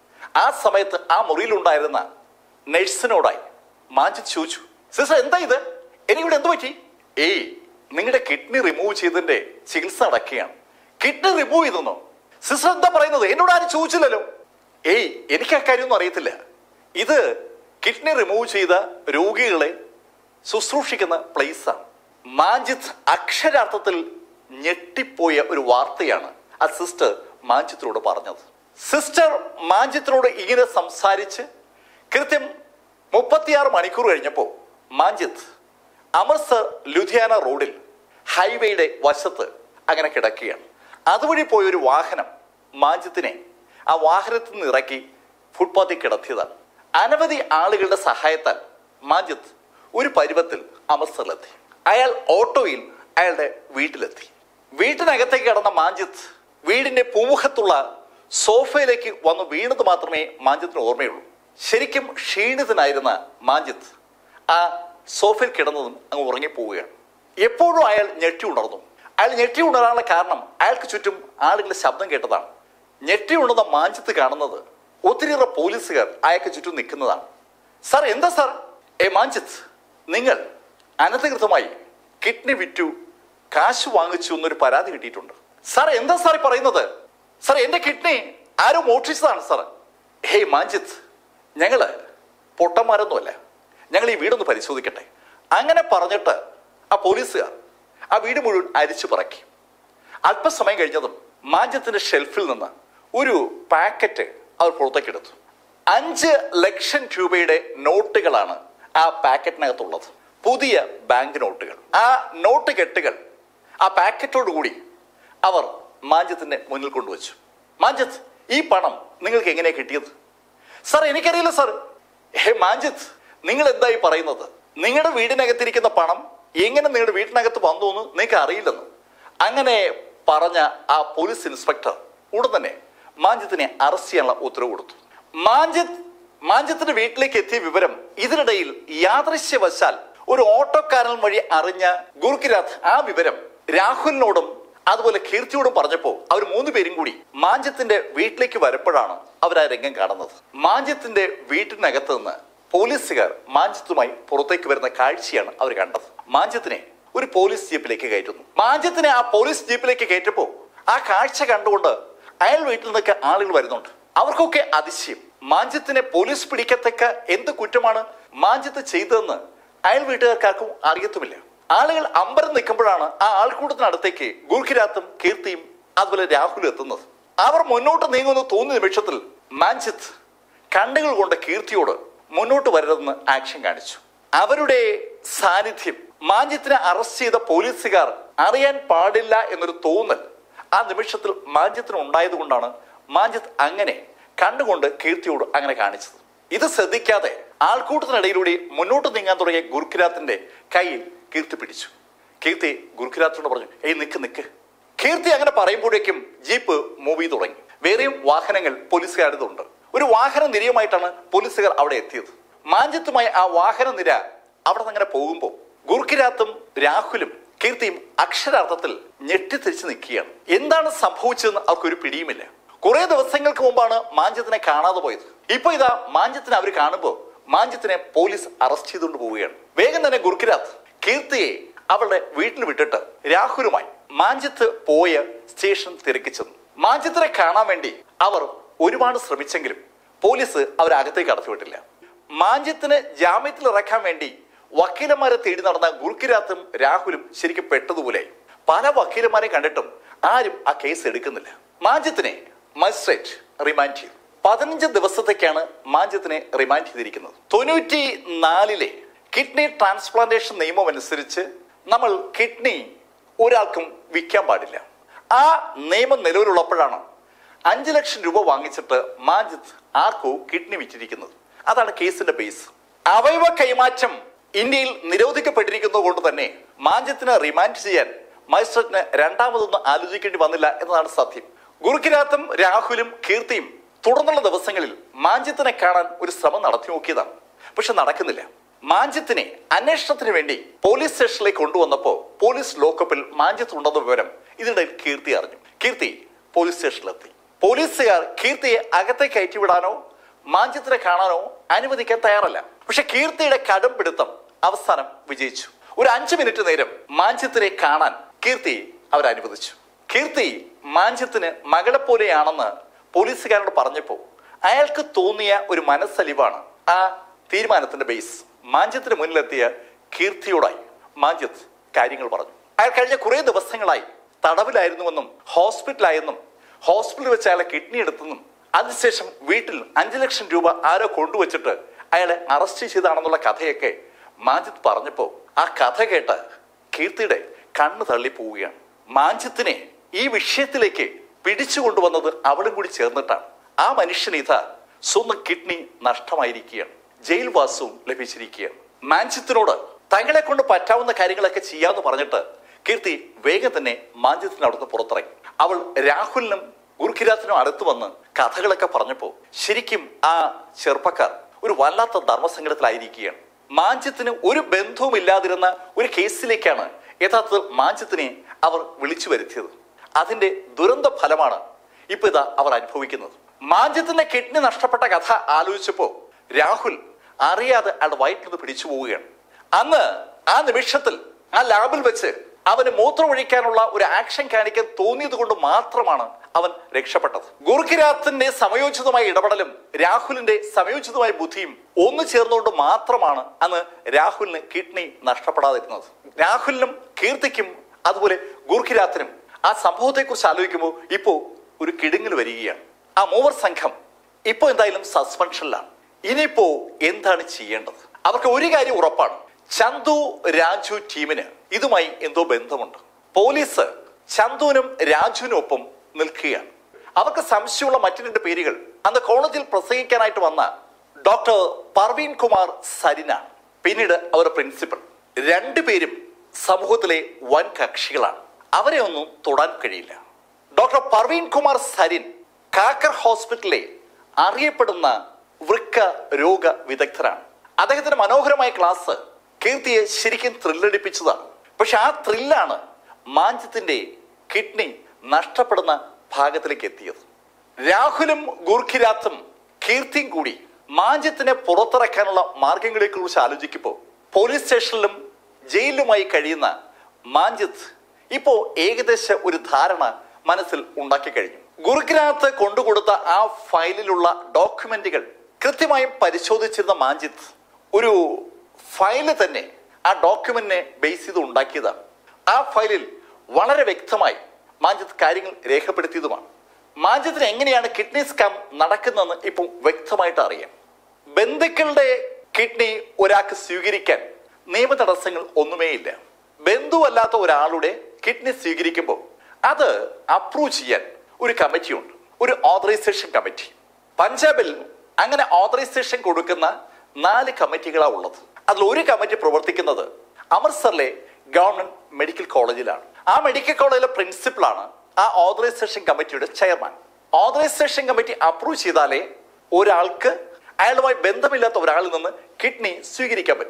ആ സമയത്ത് ആ മുറിയിലുണ്ടായിരുന്ന നഴ്സിനോടായി മാഞ്ചിത്ത് ചോദിച്ചു സിസ്റ്റർ എന്താ ഇത് എനിക്കിവിടെ എന്ത് പറ്റി ഏയ് നിങ്ങളുടെ കിഡ്നി റിമൂവ് ചെയ്തതിന്റെ ചികിത്സ നടക്കുകയാണ് കിഡ്നി റിമൂവ് ചെയ്തെന്നോ സിസ്റ്റർ എന്താ പറയുന്നത് എന്നോട് ആരും ചോദിച്ചില്ലല്ലോ ഏയ് എനിക്ക് ആ കാര്യമൊന്നും അറിയത്തില്ല ഇത് കിഡ്നി റിമൂവ് ചെയ്ത രോഗികളെ ശുശ്രൂഷിക്കുന്ന പ്ലേസാണ് മാഞ്ചിത്ത് അക്ഷരാർത്ഥത്തിൽ ഞെട്ടിപ്പോയ ഒരു വാർത്തയാണ് ആ സിസ്റ്റർ മാഞ്ചിത്തിനോട് പറഞ്ഞത് സിസ്റ്റർ മാഞ്ചിത്തിനോട് ഇങ്ങനെ സംസാരിച്ച് കൃത്യം മുപ്പത്തിയാറ് മണിക്കൂർ കഴിഞ്ഞപ്പോൾ മാഞ്ചിത്ത് അമൃത്സർ ലുധിയാന റോഡിൽ ഹൈവേയുടെ വശത്ത് അങ്ങനെ കിടക്കുകയാണ് അതുവഴി പോയ ഒരു വാഹനം മാഞ്ചിത്തിനെ ആ വാഹനത്തിൽ നിന്ന് ഇറക്കി ഫുട്പാത്തിൽ കിടത്തിയതാണ് അനവധി ആളുകളുടെ സഹായത്താൽ മാഞ്ചിത്ത് ഒരു പരുവത്തിൽ അമൃത്സറിലെത്തി അയാൾ ഓട്ടോയിൽ അയാളുടെ വീട്ടിലെത്തി വീട്ടിനകത്തേക്ക് കിടന്ന മാഞ്ചിത്ത് വീടിന്റെ പൂമുഖത്തുള്ള സോഫയിലേക്ക് വന്ന് വീണത് മാത്രമേ മാഞ്ചിത്തിന് ഓർമ്മയുള്ളൂ ശരിക്കും ക്ഷീണിതനായിരുന്ന മാഞ്ചിത്ത് ആ സോഫയിൽ കിടന്നതും അങ്ങ് ഉറങ്ങിപ്പോവുകയാണ് എപ്പോഴും അയാൾ ഞെട്ടി ഉണർന്നു അയാൾ ഞെട്ടി ഉണരാനുള്ള കാരണം അയാൾക്ക് ചുറ്റും ആളുകളുടെ ശബ്ദം കേട്ടതാണ് ഞെട്ടി ഉണർന്ന മാഞ്ചിത്ത് കാണുന്നത് ഒത്തിരിയേറെ പോലീസുകാർ അയാൾക്ക് ചുറ്റും നിൽക്കുന്നതാണ് സാർ എന്താ സാർ ഏ മാഞ്ചിത്ത് നിങ്ങൾ അനധികൃതമായി കിഡ്നി വിറ്റു കാശ് വാങ്ങിച്ചു എന്നൊരു പരാതി കിട്ടിയിട്ടുണ്ട് സാർ എന്താ സാർ ഈ പറയുന്നത് സാർ എന്റെ കിഡ്നി ആരോ മോഷ്ടിച്ചതാണ് സാർ ഹേയ് മാഞ്ചിത്ത് ഞങ്ങള് പൊട്ടന്മാരൊന്നുമല്ല ഞങ്ങൾ ഈ വീടൊന്ന് പരിശോധിക്കട്ടെ അങ്ങനെ പറഞ്ഞിട്ട് ആ പോലീസുകാർ ആ വീട് മുഴുവൻ അരിച്ചു പറക്കി അല്പസമയം കഴിഞ്ഞതും മാഞ്ചത്തിന്റെ ഷെൽഫിൽ നിന്ന് ഒരു പാക്കറ്റ് അവർ പുറത്തേക്ക് എടുത്തു അഞ്ച് ലക്ഷം രൂപയുടെ നോട്ടുകളാണ് ആ പാക്കറ്റിനകത്തുള്ളത് പുതിയ ബാങ്ക് നോട്ടുകൾ ആ നോട്ട് കെട്ടുകൾ ആ പാക്കറ്റോട് കൂടി അവർ മാഞ്ചത്തിന്റെ മുന്നിൽ കൊണ്ടുവച്ചു മാഞ്ചത്ത് ഈ പണം നിങ്ങൾക്ക് എങ്ങനെയാ കിട്ടിയത് സാർ എനിക്കറിയില്ല സാർ ഹേ മാഞ്ചിത്ത് നിങ്ങൾ എന്തായി പറയുന്നത് നിങ്ങളുടെ വീടിനകത്തിരിക്കുന്ന പണം എങ്ങനെ നിങ്ങളുടെ വീട്ടിനകത്ത് വന്നു എന്ന് നിങ്ങൾക്ക് അറിയില്ലെന്ന് അങ്ങനെ പറഞ്ഞ ആ പോലീസ് ഇൻസ്പെക്ടർ ഉടൻ തന്നെ മാഞ്ചിത്തിനെ അറസ്റ്റ് ചെയ്യാനുള്ള ഉത്തരവ് കൊടുത്തു മാഞ്ചിത്ത് മാഞ്ചത്തിന്റെ വീട്ടിലേക്ക് എത്തിയ വിവരം ഇതിനിടയിൽ യാദൃശ്യവശാൽ ഒരു ഓട്ടോക്കാരൻ വഴി അറിഞ്ഞ ഗുർക്കിരാത്ത് ആ വിവരം രാഹുലിനോടും അതുപോലെ കീർത്തിയോടും പറഞ്ഞപ്പോ അവർ മൂന്ന് പേരും കൂടി മാഞ്ചത്തിന്റെ വീട്ടിലേക്ക് വരുമ്പോഴാണ് അവർ ആ രംഗം കാണുന്നത് മാഞ്ചത്തിന്റെ വീട്ടിനകത്ത് നിന്ന് പോലീസുകാർ മാഞ്ചത്തുമായി പുറത്തേക്ക് വരുന്ന കാഴ്ചയാണ് അവർ കണ്ടത് മാഞ്ചത്തിനെ ഒരു പോലീസ് ജീപ്പിലേക്ക് കയറ്റുന്നു മാഞ്ചത്തിനെ ആ പോലീസ് ജീപ്പിലേക്ക് കയറ്റപ്പോ ആ കാഴ്ച കണ്ടുകൊണ്ട് അയാൾ വീട്ടിൽ നിന്നൊക്കെ ആളുകൾ വരുന്നുണ്ട് അവർക്കൊക്കെ അതിശയം മാഞ്ചത്തിനെ പോലീസ് പിടിക്കത്തക്ക എന്ത് കുറ്റമാണ് മാഞ്ചത്ത് ചെയ്തതെന്ന് അയൽ വീട്ടുകാർക്കാർക്കും അറിയത്തുമില്ല ആളുകൾ അമ്പരം നിൽക്കുമ്പോഴാണ് ആ ആൾക്കൂട്ടത്തിനടുത്തേക്ക് ഗുർഖിരാത്തും കീർത്തിയും അതുപോലെ രാഹുലും എത്തുന്നത് അവർ മുന്നോട്ട് നീങ്ങുന്ന തോന്നിയ നിമിഷത്തിൽ മാഞ്ചിത്ത് കണ്ണുകൾ കൊണ്ട് കീർത്തിയോട് മുന്നോട്ട് വരരുതെന്ന് ആക്ഷൻ കാണിച്ചു അവരുടെ സാന്നിധ്യം മാഞ്ചിത്തിനെ അറസ്റ്റ് ചെയ്ത പോലീസുകാർ അറിയാൻ പാടില്ല എന്നൊരു തോന്നൽ ആ നിമിഷത്തിൽ മാഞ്ചിത്തിന് ഉണ്ടായത് കൊണ്ടാണ് മാഞ്ചിത്ത് അങ്ങനെ കണ്ടുകൊണ്ട് കീർത്തിയോട് അങ്ങനെ കാണിച്ചത് ഇത് ശ്രദ്ധിക്കാതെ ആൾക്കൂട്ടത്തിനിടയിലൂടെ മുന്നോട്ട് നീങ്ങാൻ തുടങ്ങിയ ഗുരുക്കിരാത്തിന്റെ കയ്യിൽ കീർത്തി പിടിച്ചു കീർത്തി ഗുരുക്കിരാത്തിനോട് പറഞ്ഞു ഏയ് നിക്ക് നിക്ക് കീർത്തി അങ്ങനെ പറയുമ്പോഴേക്കും ജീപ്പ് മൂവ് ചെയ്ത് തുടങ്ങി വേറെയും വാഹനങ്ങൾ പോലീസുകാരുന്നുണ്ട് ഒരു വാഹന നിരയുമായിട്ടാണ് പോലീസുകാർ അവിടെ എത്തിയത് മാഞ്ചത്തുമായി ആ വാഹന നിര അവിടെ നിന്ന് അങ്ങനെ പോകുമ്പോൾ ഗുർക്കിരാത്തും രാഹുലും കീർത്തിയും അക്ഷരാർത്ഥത്തിൽ ഞെട്ടിത്തിരിച്ച് നിൽക്കുകയാണ് എന്താണ് സംഭവിച്ചതെന്ന് അവർക്കൊരു പിടിയുമില്ല കുറെ ദിവസങ്ങൾക്ക് മുമ്പാണ് മാഞ്ചത്തിനെ കാണാതെ പോയത് ഇപ്പൊ ഇതാ മാഞ്ചത്തിനെ അവർ കാണുമ്പോൾ മാഞ്ചത്തിനെ പോലീസ് അറസ്റ്റ് ചെയ്തുകൊണ്ട് പോവുകയാണ് വേഗം തന്നെ ഗുർക്കിരാത്ത് കീർത്തിയെ അവളുടെ വീട്ടിൽ വിട്ടിട്ട് രാഹുലുമായി മാഞ്ചത്ത് പോയ സ്റ്റേഷൻ തിരക്കി ചെന്നു മാഞ്ചത്തിനെ കാണാൻ വേണ്ടി അവർ ഒരുപാട് ശ്രമിച്ചെങ്കിലും പോലീസ് അവരെ അകത്തേക്ക് കടത്തിവിട്ടില്ല മാഞ്ചത്തിന് ജാമ്യത്തിൽ ഇറക്കാൻ വേണ്ടി വക്കീലന്മാരെ തേടി നടന്ന ഗുർക്കിരാത്തും രാഹുലും ശരിക്കും പെട്ടതുപോലെ പല വക്കീലന്മാരെയും കണ്ടിട്ടും ആരും ആ കേസ് എടുക്കുന്നില്ല മാഞ്ചത്തിനെ മജിസ്ട്രേറ്റ് റിമാൻഡ് ചെയ്തു പതിനഞ്ച് ദിവസത്തേക്കാണ് മാഞ്ചത്തിനെ റിമാൻഡ് ചെയ്തിരിക്കുന്നത് തൊണ്ണൂറ്റി നാലിലെ കിഡ്നി ട്രാൻസ്പ്ലാന്റേഷൻ നിയമം അനുസരിച്ച് നമ്മൾ കിഡ്നി ഒരാൾക്കും വിൽക്കാൻ പാടില്ല ആ നിയമം നിലവിലുള്ളപ്പോഴാണ് അഞ്ചു ലക്ഷം രൂപ വാങ്ങിച്ചിട്ട് മാജിദ് ആർക്കോ കിഡ്നി വിറ്റിരിക്കുന്നത് അതാണ് കേസിന്റെ ബേസ് അവയവ കൈമാറ്റം ഇന്ത്യയിൽ നിരോധിക്കപ്പെട്ടിരിക്കുന്നത് കൊണ്ട് തന്നെ മാഞ്ചത്തിനെ റിമാൻഡ് ചെയ്യാൻ മജിസ്ട്രേറ്റിന് രണ്ടാമതൊന്നും ആലോചിക്കേണ്ടി വന്നില്ല എന്നതാണ് സത്യം ഗുരുക്കിരാത്തും രാഹുലും കീർത്തിയും തുടർന്നുള്ള ദിവസങ്ങളിൽ മാഞ്ചത്തിനെ കാണാൻ ഒരു ശ്രമം നടത്തി നോക്കിയതാണ് പക്ഷെ നടക്കുന്നില്ല മാഞ്ചത്തിനെ അന്വേഷണത്തിന് വേണ്ടി പോലീസ് സ്റ്റേഷനിലേക്ക് കൊണ്ടുവന്നപ്പോൾ പോലീസ് ലോക്കപ്പിൽ മാഞ്ചത്ത് ഉണ്ടെന്ന വിവരം ഇതിനിടയിൽ കീർത്തി അറിഞ്ഞു കീർത്തി പോലീസ് സ്റ്റേഷനിലെത്തി പോലീസുകാർ കീർത്തിയെ അകത്തേക്ക് കയറ്റിവിടാനോ മാഞ്ചത്തിനെ കാണാനോ അനുവദിക്കാൻ തയ്യാറല്ല പക്ഷെ കീർത്തിയുടെ കടും പിടുത്തം അവസാനം വിജയിച്ചു ഒരു അഞ്ചു മിനിറ്റ് നേരം മാഞ്ചത്തിനെ കാണാൻ കീർത്തി അവർ അനുവദിച്ചു കീർത്തി മാഞ്ചത്തിന് മകളെ പോലെയാണെന്ന് പോലീസുകാരോട് പറഞ്ഞപ്പോൾ അയാൾക്ക് തോന്നിയ ഒരു മനസ്സലിവാണ് ആ തീരുമാനത്തിന്റെ ബേസ് മാഞ്ചത്തിന് മുന്നിലെത്തിയ കീർത്തിയോടായി മാഞ്ചത്ത് കാര്യങ്ങൾ പറഞ്ഞു അയാൾ കഴിഞ്ഞ കുറെ ദിവസങ്ങളായി തടവിലായിരുന്നുവെന്നും ഹോസ്പിറ്റലായെന്നും ഹോസ്പിറ്റലിൽ വെച്ച് അയാളെ കിഡ്നി എടുത്തെന്നും അതിനുശേഷം വീട്ടിൽ അഞ്ചു ലക്ഷം രൂപ ആരോ കൊണ്ടുവച്ചിട്ട് അയാളെ അറസ്റ്റ് ചെയ്താണെന്നുള്ള കഥയൊക്കെ മാജിത്ത് പറഞ്ഞപ്പോ ആ കഥ കേട്ട് കീർത്തിയുടെ കണ്ണ് തള്ളി പോവുകയാണ് മാഞ്ചത്തിനെ ഈ വിഷയത്തിലേക്ക് പിടിച്ചു കൊണ്ടുവന്നത് അവളും കൂടി ചേർന്നിട്ടാണ് ആ മനുഷ്യന് ഇതാ സ്വന്തം കിഡ്നി നഷ്ടമായിരിക്കുകയാണ് ജയിൽവാസവും ലഭിച്ചിരിക്കുകയാണ് മാഞ്ചത്തിനോട് തങ്ങളെ കൊണ്ട് പറ്റാവുന്ന കാര്യങ്ങളൊക്കെ ചെയ്യാന്ന് പറഞ്ഞിട്ട് കീർത്തി വേഗം തന്നെ മാഞ്ചത്തിന് അവിടുന്ന് പുറത്തിറങ്ങി അവൾ രാഹുലിനും ഗുർഖിരാത്തിനും അടുത്ത് വന്ന് കഥകളൊക്കെ പറഞ്ഞപ്പോ ശരിക്കും ആ ചെറുപ്പക്കാർ ഒരു വല്ലാത്ത ധർമ്മസങ്കടത്തിലായിരിക്കുകയാണ് മാഞ്ചത്തിന് ഒരു ബന്ധവും ഇല്ലാതിരുന്ന ഒരു കേസിലേക്കാണ് യഥാർത്ഥത്തിൽ മാഞ്ചത്തിനെ അവർ വിളിച്ചു വരുത്തിയത് അതിന്റെ ദുരന്ത ഫലമാണ് ഇപ്പൊ ഇതാ അവർ അനുഭവിക്കുന്നത് മാഞ്ചത്തിന്റെ കിഡ്നി നഷ്ടപ്പെട്ട കഥ ആലോചിച്ചപ്പോ രാഹുൽ അറിയാതെ അയാളുടെ വയറ്റിൽ നിന്ന് പിടിച്ചു പോവുകയാണ് അന്ന് ആ നിമിഷത്തിൽ ആ ലാബിൽ വെച്ച് അവന് മൂത്രമൊഴിക്കാനുള്ള ഒരു ആക്ഷൻ കാണിക്കാൻ തോന്നിയത് കൊണ്ട് മാത്രമാണ് അവൻ രക്ഷപ്പെട്ടത് ഗുർഖിരാത്തിന്റെ സമയോചിതമായ ഇടപെടലും രാഹുലിന്റെ സമയോചിതമായ ബുദ്ധിയും ഒന്നു ചേർന്നുകൊണ്ട് മാത്രമാണ് അന്ന് രാഹുലിന് കിഡ്നി നഷ്ടപ്പെടാതിരുന്നത് രാഹുലിനും കീർത്തിക്കും അതുപോലെ ഗുർഖിരാത്തിനും ആ സംഭവത്തെക്കുറിച്ച് ആലോചിക്കുമ്പോൾ ഇപ്പോ ഒരു കിടുങ്ങൽ വരികയാണ് ആ മൂവർ സംഘം ഇപ്പോ എന്തായാലും സസ്പെൻഷനിലാണ് ഇനിയിപ്പോ എന്താണ് ചെയ്യേണ്ടത് അവർക്ക് ഒരു കാര്യം ഉറപ്പാണ് ചന്തു രാജു ടീമിന് ഇതുമായി എന്തോ ബന്ധമുണ്ട് പോലീസ് ചന്തുവിനും രാജുവിനും ഒപ്പം നിൽക്കുകയാണ് അവർക്ക് സംശയമുള്ള മറ്റു രണ്ട് പേരുകൾ അന്ന് കോളേജിൽ പ്രസംഗിക്കാനായിട്ട് വന്ന ഡോക്ടർ പർവീൻ കുമാർ സരിനാണ് പിന്നീട് അവരുടെ പ്രിൻസിപ്പൽ രണ്ടുപേരും സമൂഹത്തിലെ വൻ കക്ഷികളാണ് അവരെ ഒന്നും തൊടാൻ കഴിയില്ല ഡോക്ടർ പർവീൻ കുമാർ സരിൻ കാക്കർ ഹോസ്പിറ്റലിലെ അറിയപ്പെടുന്ന വൃക്ക രോഗ വിദഗ്ധരാണ് അദ്ദേഹത്തിന്റെ മനോഹരമായ ക്ലാസ് കീർത്തിയെ ശരിക്കും ത്രില്ലടിപ്പിച്ചതാണ് പക്ഷെ ആ ത്രില്ലാണ് മാഞ്ചത്തിന്റെ കിഡ്നി നഷ്ടപ്പെടുന്ന ഭാഗത്തിലേക്ക് എത്തിയത് രാഹുലും ഗുർഖിരാത്തും കീർത്തിയും കൂടി മാഞ്ചത്തിനെ പുറത്തിറക്കാനുള്ള മാർഗങ്ങളെ കുറിച്ച് ആലോചിക്കുമ്പോൾ പോലീസ് സ്റ്റേഷനിലും ജയിലിലുമായി കഴിയുന്ന മാഞ്ചിത്ത് ഇപ്പോ ഏകദേശ ഒരു ധാരണ മനസ്സിൽ ഉണ്ടാക്കി കഴിഞ്ഞു ഗുരുഗ്രാത്ത് കൊണ്ടുകൊടുത്ത ആ ഫയലിലുള്ള ഡോക്യുമെന്റുകൾ കൃത്യമായും പരിശോധിച്ചിരുന്ന മാഞ്ചിത്ത് ഒരു ഫയല് തന്നെ ആ ഡോക്യുമെന്റിനെ ബേസ് ചെയ്ത് ഉണ്ടാക്കിയതാണ് ആ ഫയലിൽ വളരെ വ്യക്തമായി മാഞ്ചിത്ത് കാര്യങ്ങൾ രേഖപ്പെടുത്തിയതുമാണ് മാഞ്ചത്തിന് എങ്ങനെയാണ് കിഡ്നി സ്കാം നടക്കുന്നതെന്ന് ഇപ്പം വ്യക്തമായിട്ട് അറിയാം ബന്ധുക്കളുടെ കിഡ്നി ഒരാൾക്ക് സ്വീകരിക്കാൻ നിയമ തടസ്സങ്ങൾ ഒന്നുമേയില്ല ബന്ധുവല്ലാത്ത ഒരാളുടെ കിഡ്നി സ്വീകരിക്കുമ്പോൾ അത് അപ്രൂവ് ചെയ്യാൻ ഒരു കമ്മിറ്റിയുണ്ട് ഒരു ഓതറൈസേഷൻ കമ്മിറ്റി പഞ്ചാബിൽ അങ്ങനെ ഓതറൈസേഷൻ കൊടുക്കുന്ന നാല് കമ്മിറ്റികളാണ് ഉള്ളത് അതിൽ ഒരു കമ്മിറ്റി പ്രവർത്തിക്കുന്നത് അമൃത്സറിലെ ഗവൺമെന്റ് മെഡിക്കൽ കോളേജിലാണ് ആ മെഡിക്കൽ കോളേജിലെ പ്രിൻസിപ്പളാണ് ആ ഓതറൈസേഷൻ കമ്മിറ്റിയുടെ ചെയർമാൻ ഓതറൈസേഷൻ കമ്മിറ്റി അപ്രൂവ് ചെയ്താലേ ഒരാൾക്ക് അയാളുമായി ബന്ധമില്ലാത്ത ഒരാളിൽ നിന്ന് കിഡ്നി സ്വീകരിക്കാൻ പറ്റൂ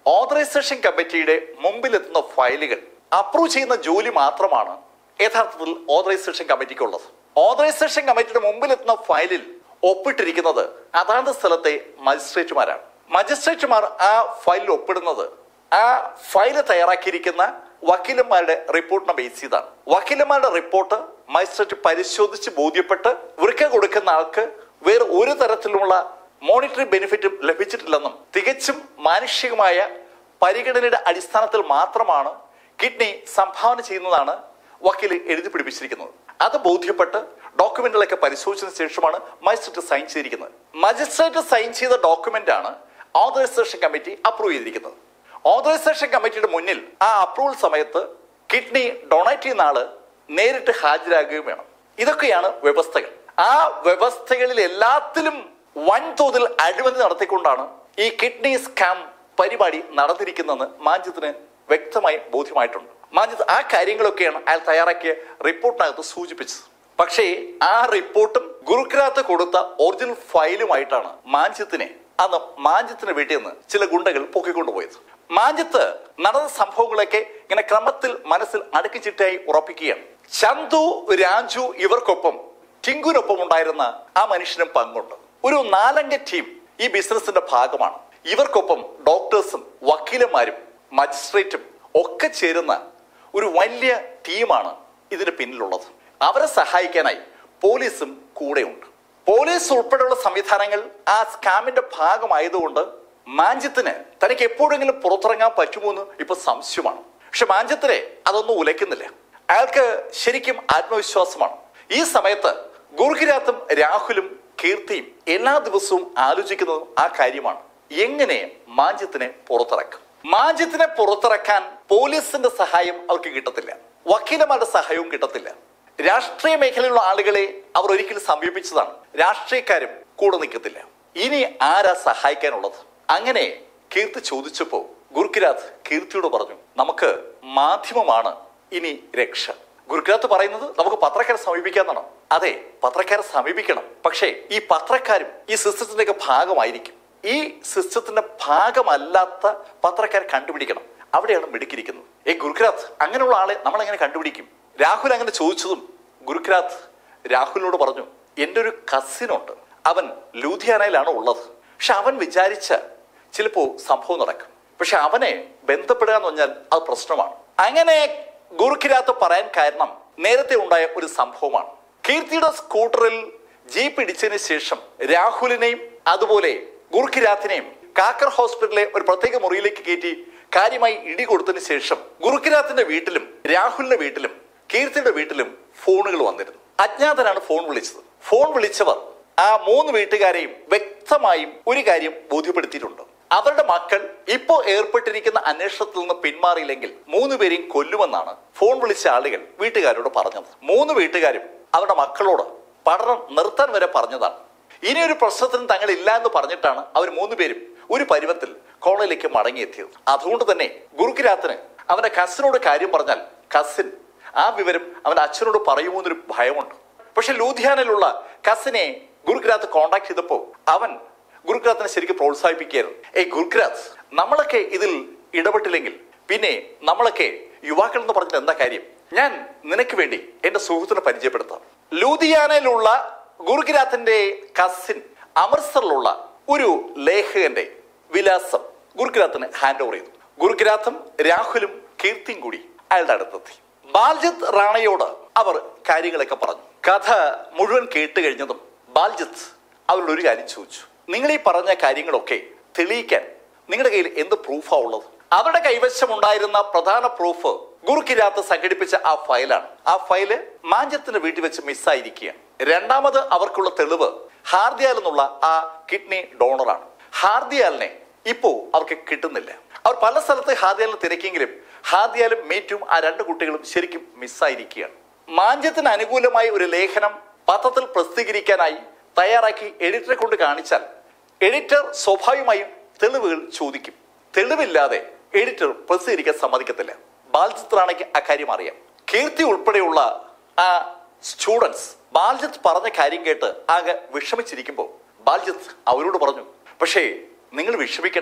ഓതറൈസേഷൻ കമ്മിറ്റിയുടെ മുമ്പിലെത്തുന്ന ഫയലുകൾ അപ്രൂവ് ചെയ്യുന്ന ജോലി മാത്രമാണ് യഥാർത്ഥത്തിൽ ഓതറൈസേഷൻ കമ്മിറ്റിക്കുള്ളത് ഓതറൈസേഷൻ കമ്മിറ്റിയുടെ മുമ്പിലെത്തുന്ന ഫയലിൽ ഒപ്പിട്ടിരിക്കുന്നത് അതാത് സ്ഥലത്തെ മജിസ്ട്രേറ്റുമാരാണ് മജിസ്ട്രേറ്റുമാർ ആ ഫയലിൽ ഒപ്പിടുന്നത് ആ ഫയൽ തയ്യാറാക്കിയിരിക്കുന്ന വക്കീലന്മാരുടെ റിപ്പോർട്ടിനെ ബേസ് ചെയ്താണ് വക്കീലന്മാരുടെ റിപ്പോർട്ട് മജിസ്ട്രേറ്റ് പരിശോധിച്ച് ബോധ്യപ്പെട്ട് വൃക്ക കൊടുക്കുന്ന ആൾക്ക് വേറെ ഒരു തരത്തിലുള്ള മോണിറ്ററി ബെനിഫിറ്റും ലഭിച്ചിട്ടില്ലെന്നും തികച്ചും മാനുഷികമായ പരിഗണനയുടെ അടിസ്ഥാനത്തിൽ മാത്രമാണ് കിഡ്നി സംഭാവന ചെയ്യുന്നതാണ് വക്കീൽ എഴുതി പിടിപ്പിച്ചിരിക്കുന്നത് അത് ബോധ്യപ്പെട്ട് ഡോക്യുമെന്റുകളൊക്കെ പരിശോധിച്ചതിന് ശേഷമാണ് മജിസ്ട്രേറ്റ് സൈൻ ചെയ്തിരിക്കുന്നത് മജിസ്ട്രേറ്റ് സൈൻ ചെയ്ത ഡോക്യുമെന്റ് ആണ് ഓതറൈസേഷൻ കമ്മിറ്റി അപ്രൂവ് ചെയ്തിരിക്കുന്നത് ഓതറൈസേഷൻ കമ്മിറ്റിയുടെ മുന്നിൽ ആ അപ്രൂവൽ സമയത്ത് കിഡ്നി ഡൊണേറ്റ് ചെയ്യുന്ന ആള് നേരിട്ട് ഹാജരാകുകയും വേണം ഇതൊക്കെയാണ് വ്യവസ്ഥകൾ ആ വ്യവസ്ഥകളിൽ എല്ലാത്തിലും വൻതോതിൽ അഴിമതി നടത്തിക്കൊണ്ടാണ് ഈ കിഡ്നി സ്കാം പരിപാടി നടന്നിരിക്കുന്നതെന്ന് മാഞ്ചത്തിന് വ്യക്തമായി ബോധ്യമായിട്ടുണ്ട് മാഞ്ചിത്ത് ആ കാര്യങ്ങളൊക്കെയാണ് അയാൾ തയ്യാറാക്കിയ റിപ്പോർട്ടിനകത്ത് സൂചിപ്പിച്ചത് പക്ഷേ ആ റിപ്പോർട്ടും ഗുരുഗ്രാത്ത് കൊടുത്ത ഒറിജിനൽ ഫയലുമായിട്ടാണ് മാഞ്ചിത്തിനെ അന്ന് മാഞ്ചിത്തിന് വീട്ടിൽ നിന്ന് ചില ഗുണ്ടകൾ പൊക്കിക്കൊണ്ടുപോയത് മാഞ്ചിത്ത് നടന്ന സംഭവങ്ങളൊക്കെ ഇങ്ങനെ ക്രമത്തിൽ മനസ്സിൽ അടുക്കിച്ചിട്ടായി ഉറപ്പിക്കുകയാണ് ചന്തു രാജു ഇവർക്കൊപ്പം ടിങ്കുനൊപ്പം ഉണ്ടായിരുന്ന ആ മനുഷ്യനും പങ്കുണ്ട് ഒരു നാലംഗ ടീം ഈ ബിസിനസിന്റെ ഭാഗമാണ് ഇവർക്കൊപ്പം ഡോക്ടേഴ്സും വക്കീലന്മാരും മജിസ്ട്രേറ്റും ഒക്കെ ചേരുന്ന ഒരു വലിയ ടീമാണ് ഇതിന് പിന്നിലുള്ളത് അവരെ സഹായിക്കാനായി പോലീസും കൂടെയുണ്ട് പോലീസ് ഉൾപ്പെടെയുള്ള സംവിധാനങ്ങൾ ആ സ്കാമിന്റെ ഭാഗമായതുകൊണ്ട് മാഞ്ചത്തിന് തനിക്ക് എപ്പോഴെങ്കിലും പുറത്തിറങ്ങാൻ പറ്റുമോ എന്ന് ഇപ്പൊ സംശയമാണ് പക്ഷെ മാഞ്ചത്തിനെ അതൊന്നും ഉലയ്ക്കുന്നില്ല അയാൾക്ക് ശരിക്കും ആത്മവിശ്വാസമാണ് ഈ സമയത്ത് ഗുർഗിരാത്തും രാഹുലും കീർത്തിയും എല്ലാ ദിവസവും ആലോചിക്കുന്നതും ആ കാര്യമാണ് എങ്ങനെ മാഞ്ചത്തിനെ പുറത്തിറക്കും മാഞ്ചത്തിനെ പുറത്തിറക്കാൻ പോലീസിന്റെ സഹായം അവർക്ക് കിട്ടത്തില്ല വക്കീലന്മാരുടെ സഹായവും കിട്ടത്തില്ല രാഷ്ട്രീയ മേഖലയിലുള്ള ആളുകളെ അവർ ഒരിക്കലും സമീപിച്ചതാണ് രാഷ്ട്രീയക്കാരും കൂടെ നിൽക്കത്തില്ല ഇനി ആരാ സഹായിക്കാനുള്ളത് അങ്ങനെ കീർത്തി ചോദിച്ചപ്പോ ഗുരുക്കിരാത്ത് കീർത്തിയോട് പറഞ്ഞു നമുക്ക് മാധ്യമമാണ് ഇനി രക്ഷ ഗുരുക്കിരാത്ത് പറയുന്നത് നമുക്ക് പത്രക്കാരെ സമീപിക്കാന്നാണോ അതെ പത്രക്കാരെ സമീപിക്കണം പക്ഷേ ഈ പത്രക്കാരും ഈ സിസ്റ്റത്തിന്റെ ഒക്കെ ഭാഗമായിരിക്കും ഈ സിസ്റ്റത്തിന്റെ ഭാഗമല്ലാത്ത പത്രക്കാരെ കണ്ടുപിടിക്കണം അവിടെയാണ് മിടുക്കിരിക്കുന്നത് ഏ ഗുരുഗ്രാത്ത് അങ്ങനെയുള്ള ആളെ നമ്മൾ എങ്ങനെ കണ്ടുപിടിക്കും രാഹുൽ അങ്ങനെ ചോദിച്ചതും ഗുരുഗ്രാത്ത് രാഹുലിനോട് പറഞ്ഞു എൻ്റെ ഒരു കസിനുണ്ട് അവൻ ലൂധിയാനയിലാണ് ഉള്ളത് പക്ഷെ അവൻ വിചാരിച്ച ചിലപ്പോ സംഭവം നടക്കും പക്ഷെ അവനെ ബന്ധപ്പെടുക എന്ന് പറഞ്ഞാൽ അത് പ്രശ്നമാണ് അങ്ങനെ ഗുരുക്കിരാത്ത് പറയാൻ കാരണം നേരത്തെ ഉണ്ടായ ഒരു സംഭവമാണ് കീർത്തിയുടെ സ്കൂട്ടറിൽ ജീപ്പ് ഇടിച്ചതിന് ശേഷം രാഹുലിനെയും അതുപോലെ ഗുരുക്കിരാത്തിനെയും കാക്കർ ഹോസ്പിറ്റലിലെ ഒരു പ്രത്യേക മുറിയിലേക്ക് കയറ്റി കാര്യമായി ഇടി കൊടുത്തതിന് ശേഷം ഗുരുക്കിരാത്തിന്റെ വീട്ടിലും രാഹുലിന്റെ വീട്ടിലും കീർത്തിയുടെ വീട്ടിലും ഫോണുകൾ വന്നിരുന്നു അജ്ഞാതനാണ് ഫോൺ വിളിച്ചത് ഫോൺ വിളിച്ചവർ ആ മൂന്ന് വീട്ടുകാരെയും വ്യക്തമായും ഒരു കാര്യം ബോധ്യപ്പെടുത്തിയിട്ടുണ്ട് അവരുടെ മക്കൾ ഇപ്പോൾ ഏർപ്പെട്ടിരിക്കുന്ന അന്വേഷണത്തിൽ നിന്ന് പിന്മാറിയില്ലെങ്കിൽ മൂന്ന് പേരെയും കൊല്ലുമെന്നാണ് ഫോൺ വിളിച്ച ആളുകൾ വീട്ടുകാരോട് പറഞ്ഞത് മൂന്ന് വീട്ടുകാരും അവരുടെ മക്കളോട് പഠനം നിർത്താൻ വരെ പറഞ്ഞതാണ് ഇനി ഒരു പ്രശ്നത്തിനും തങ്ങളില്ല എന്ന് പറഞ്ഞിട്ടാണ് അവർ മൂന്ന് പേരും ഒരു പരുവത്തിൽ കോളേജിലേക്ക് മടങ്ങിയെത്തിയത് അതുകൊണ്ട് തന്നെ ഗുരുക്കിരാത്തിന് അവന്റെ കസിനോട് കാര്യം പറഞ്ഞാൽ കസിൻ ആ വിവരം അവന്റെ അച്ഛനോട് പറയുമോ എന്നൊരു ഭയമുണ്ട് പക്ഷെ ലൂധിയാനയിലുള്ള കസിനെ ഗുരുഗ്രാത്ത് കോണ്ടാക്ട് ചെയ്തപ്പോ അവൻ ഗുരുഗ്രാത്തിനെ ശരിക്കും പ്രോത്സാഹിപ്പിക്കുകയായിരുന്നു ഏയ് ഗുരുഗ്രാത്ത് നമ്മളൊക്കെ ഇതിൽ ഇടപെട്ടില്ലെങ്കിൽ പിന്നെ നമ്മളൊക്കെ യുവാക്കൾ എന്ന് പറഞ്ഞിട്ട് എന്താ കാര്യം ഞാൻ നിനക്ക് വേണ്ടി എന്റെ സുഹൃത്തിനെ പരിചയപ്പെടുത്താം ലൂധിയാനയിലുള്ള ഗുരുഗ്രാത്തിന്റെ കസിൻ അമൃത്സറിലുള്ള ഒരു ലേഖകന്റെ വിലാസം ഗുരുഗ്രാത്തിന് ഹാൻഡ് ഓവർ ചെയ്തു ഗുരുഗ്രാത്തും രാഹുലും കീർത്തിയും കൂടി അയാളുടെ അടുത്തെത്തി ബാൽജിത്ത് റാണയോട് അവർ കാര്യങ്ങളൊക്കെ പറഞ്ഞു കഥ മുഴുവൻ കേട്ട് കഴിഞ്ഞതും ബാൽജിത്ത് അവരോട് ഒരു കാര്യം ചോദിച്ചു നിങ്ങൾ ഈ പറഞ്ഞ കാര്യങ്ങളൊക്കെ തെളിയിക്കാൻ നിങ്ങളുടെ കയ്യിൽ എന്ത് പ്രൂഫാ ഉള്ളത് അവരുടെ കൈവശം ഉണ്ടായിരുന്ന പ്രധാന പ്രൂഫ് ഗുരുക്കിരാത്ത് സംഘടിപ്പിച്ച ആ ഫയലാണ് ആ ഫയല് മാഞ്ചത്തിന്റെ വീട്ടിൽ വെച്ച് മിസ്സായിരിക്കുകയാണ് രണ്ടാമത് അവർക്കുള്ള തെളിവ് ഹാർദിയാൽ എന്നുള്ള ആ കിഡ്നി ഡോണറാണ് ഹാർദിയാലിനെ ഇപ്പോ അവർക്ക് കിട്ടുന്നില്ല അവർ പല സ്ഥലത്ത് ഹാദിയാലിനെ തിരക്കിയെങ്കിലും ഹാദിയാലും മീറ്റും ആ രണ്ട് കുട്ടികളും ശരിക്കും മിസ്സായിരിക്കുകയാണ് മാഞ്ചത്തിന് അനുകൂലമായ ഒരു ലേഖനം പത്രത്തിൽ പ്രസിദ്ധീകരിക്കാനായി തയ്യാറാക്കി എഡിറ്ററെ കൊണ്ട് കാണിച്ചാൽ എഡിറ്റർ സ്വാഭാവികമായും തെളിവുകൾ ചോദിക്കും തെളിവില്ലാതെ എഡിറ്റർ പ്രസിദ്ധീകരിക്കാൻ സമ്മതിക്കത്തില്ല ബാൽചിത്രാണെങ്കിൽ അക്കാര്യം അറിയാം കീർത്തി ഉൾപ്പെടെയുള്ള ആ സ്റ്റുഡൻസ് ബാൽജിത്ത് പറഞ്ഞ കാര്യം കേട്ട് ആകെ വിഷമിച്ചിരിക്കുമ്പോൾ ബാൽജിത്ത് അവരോട് പറഞ്ഞു പക്ഷേ നിങ്ങൾ വിഷമിക്കണ്ട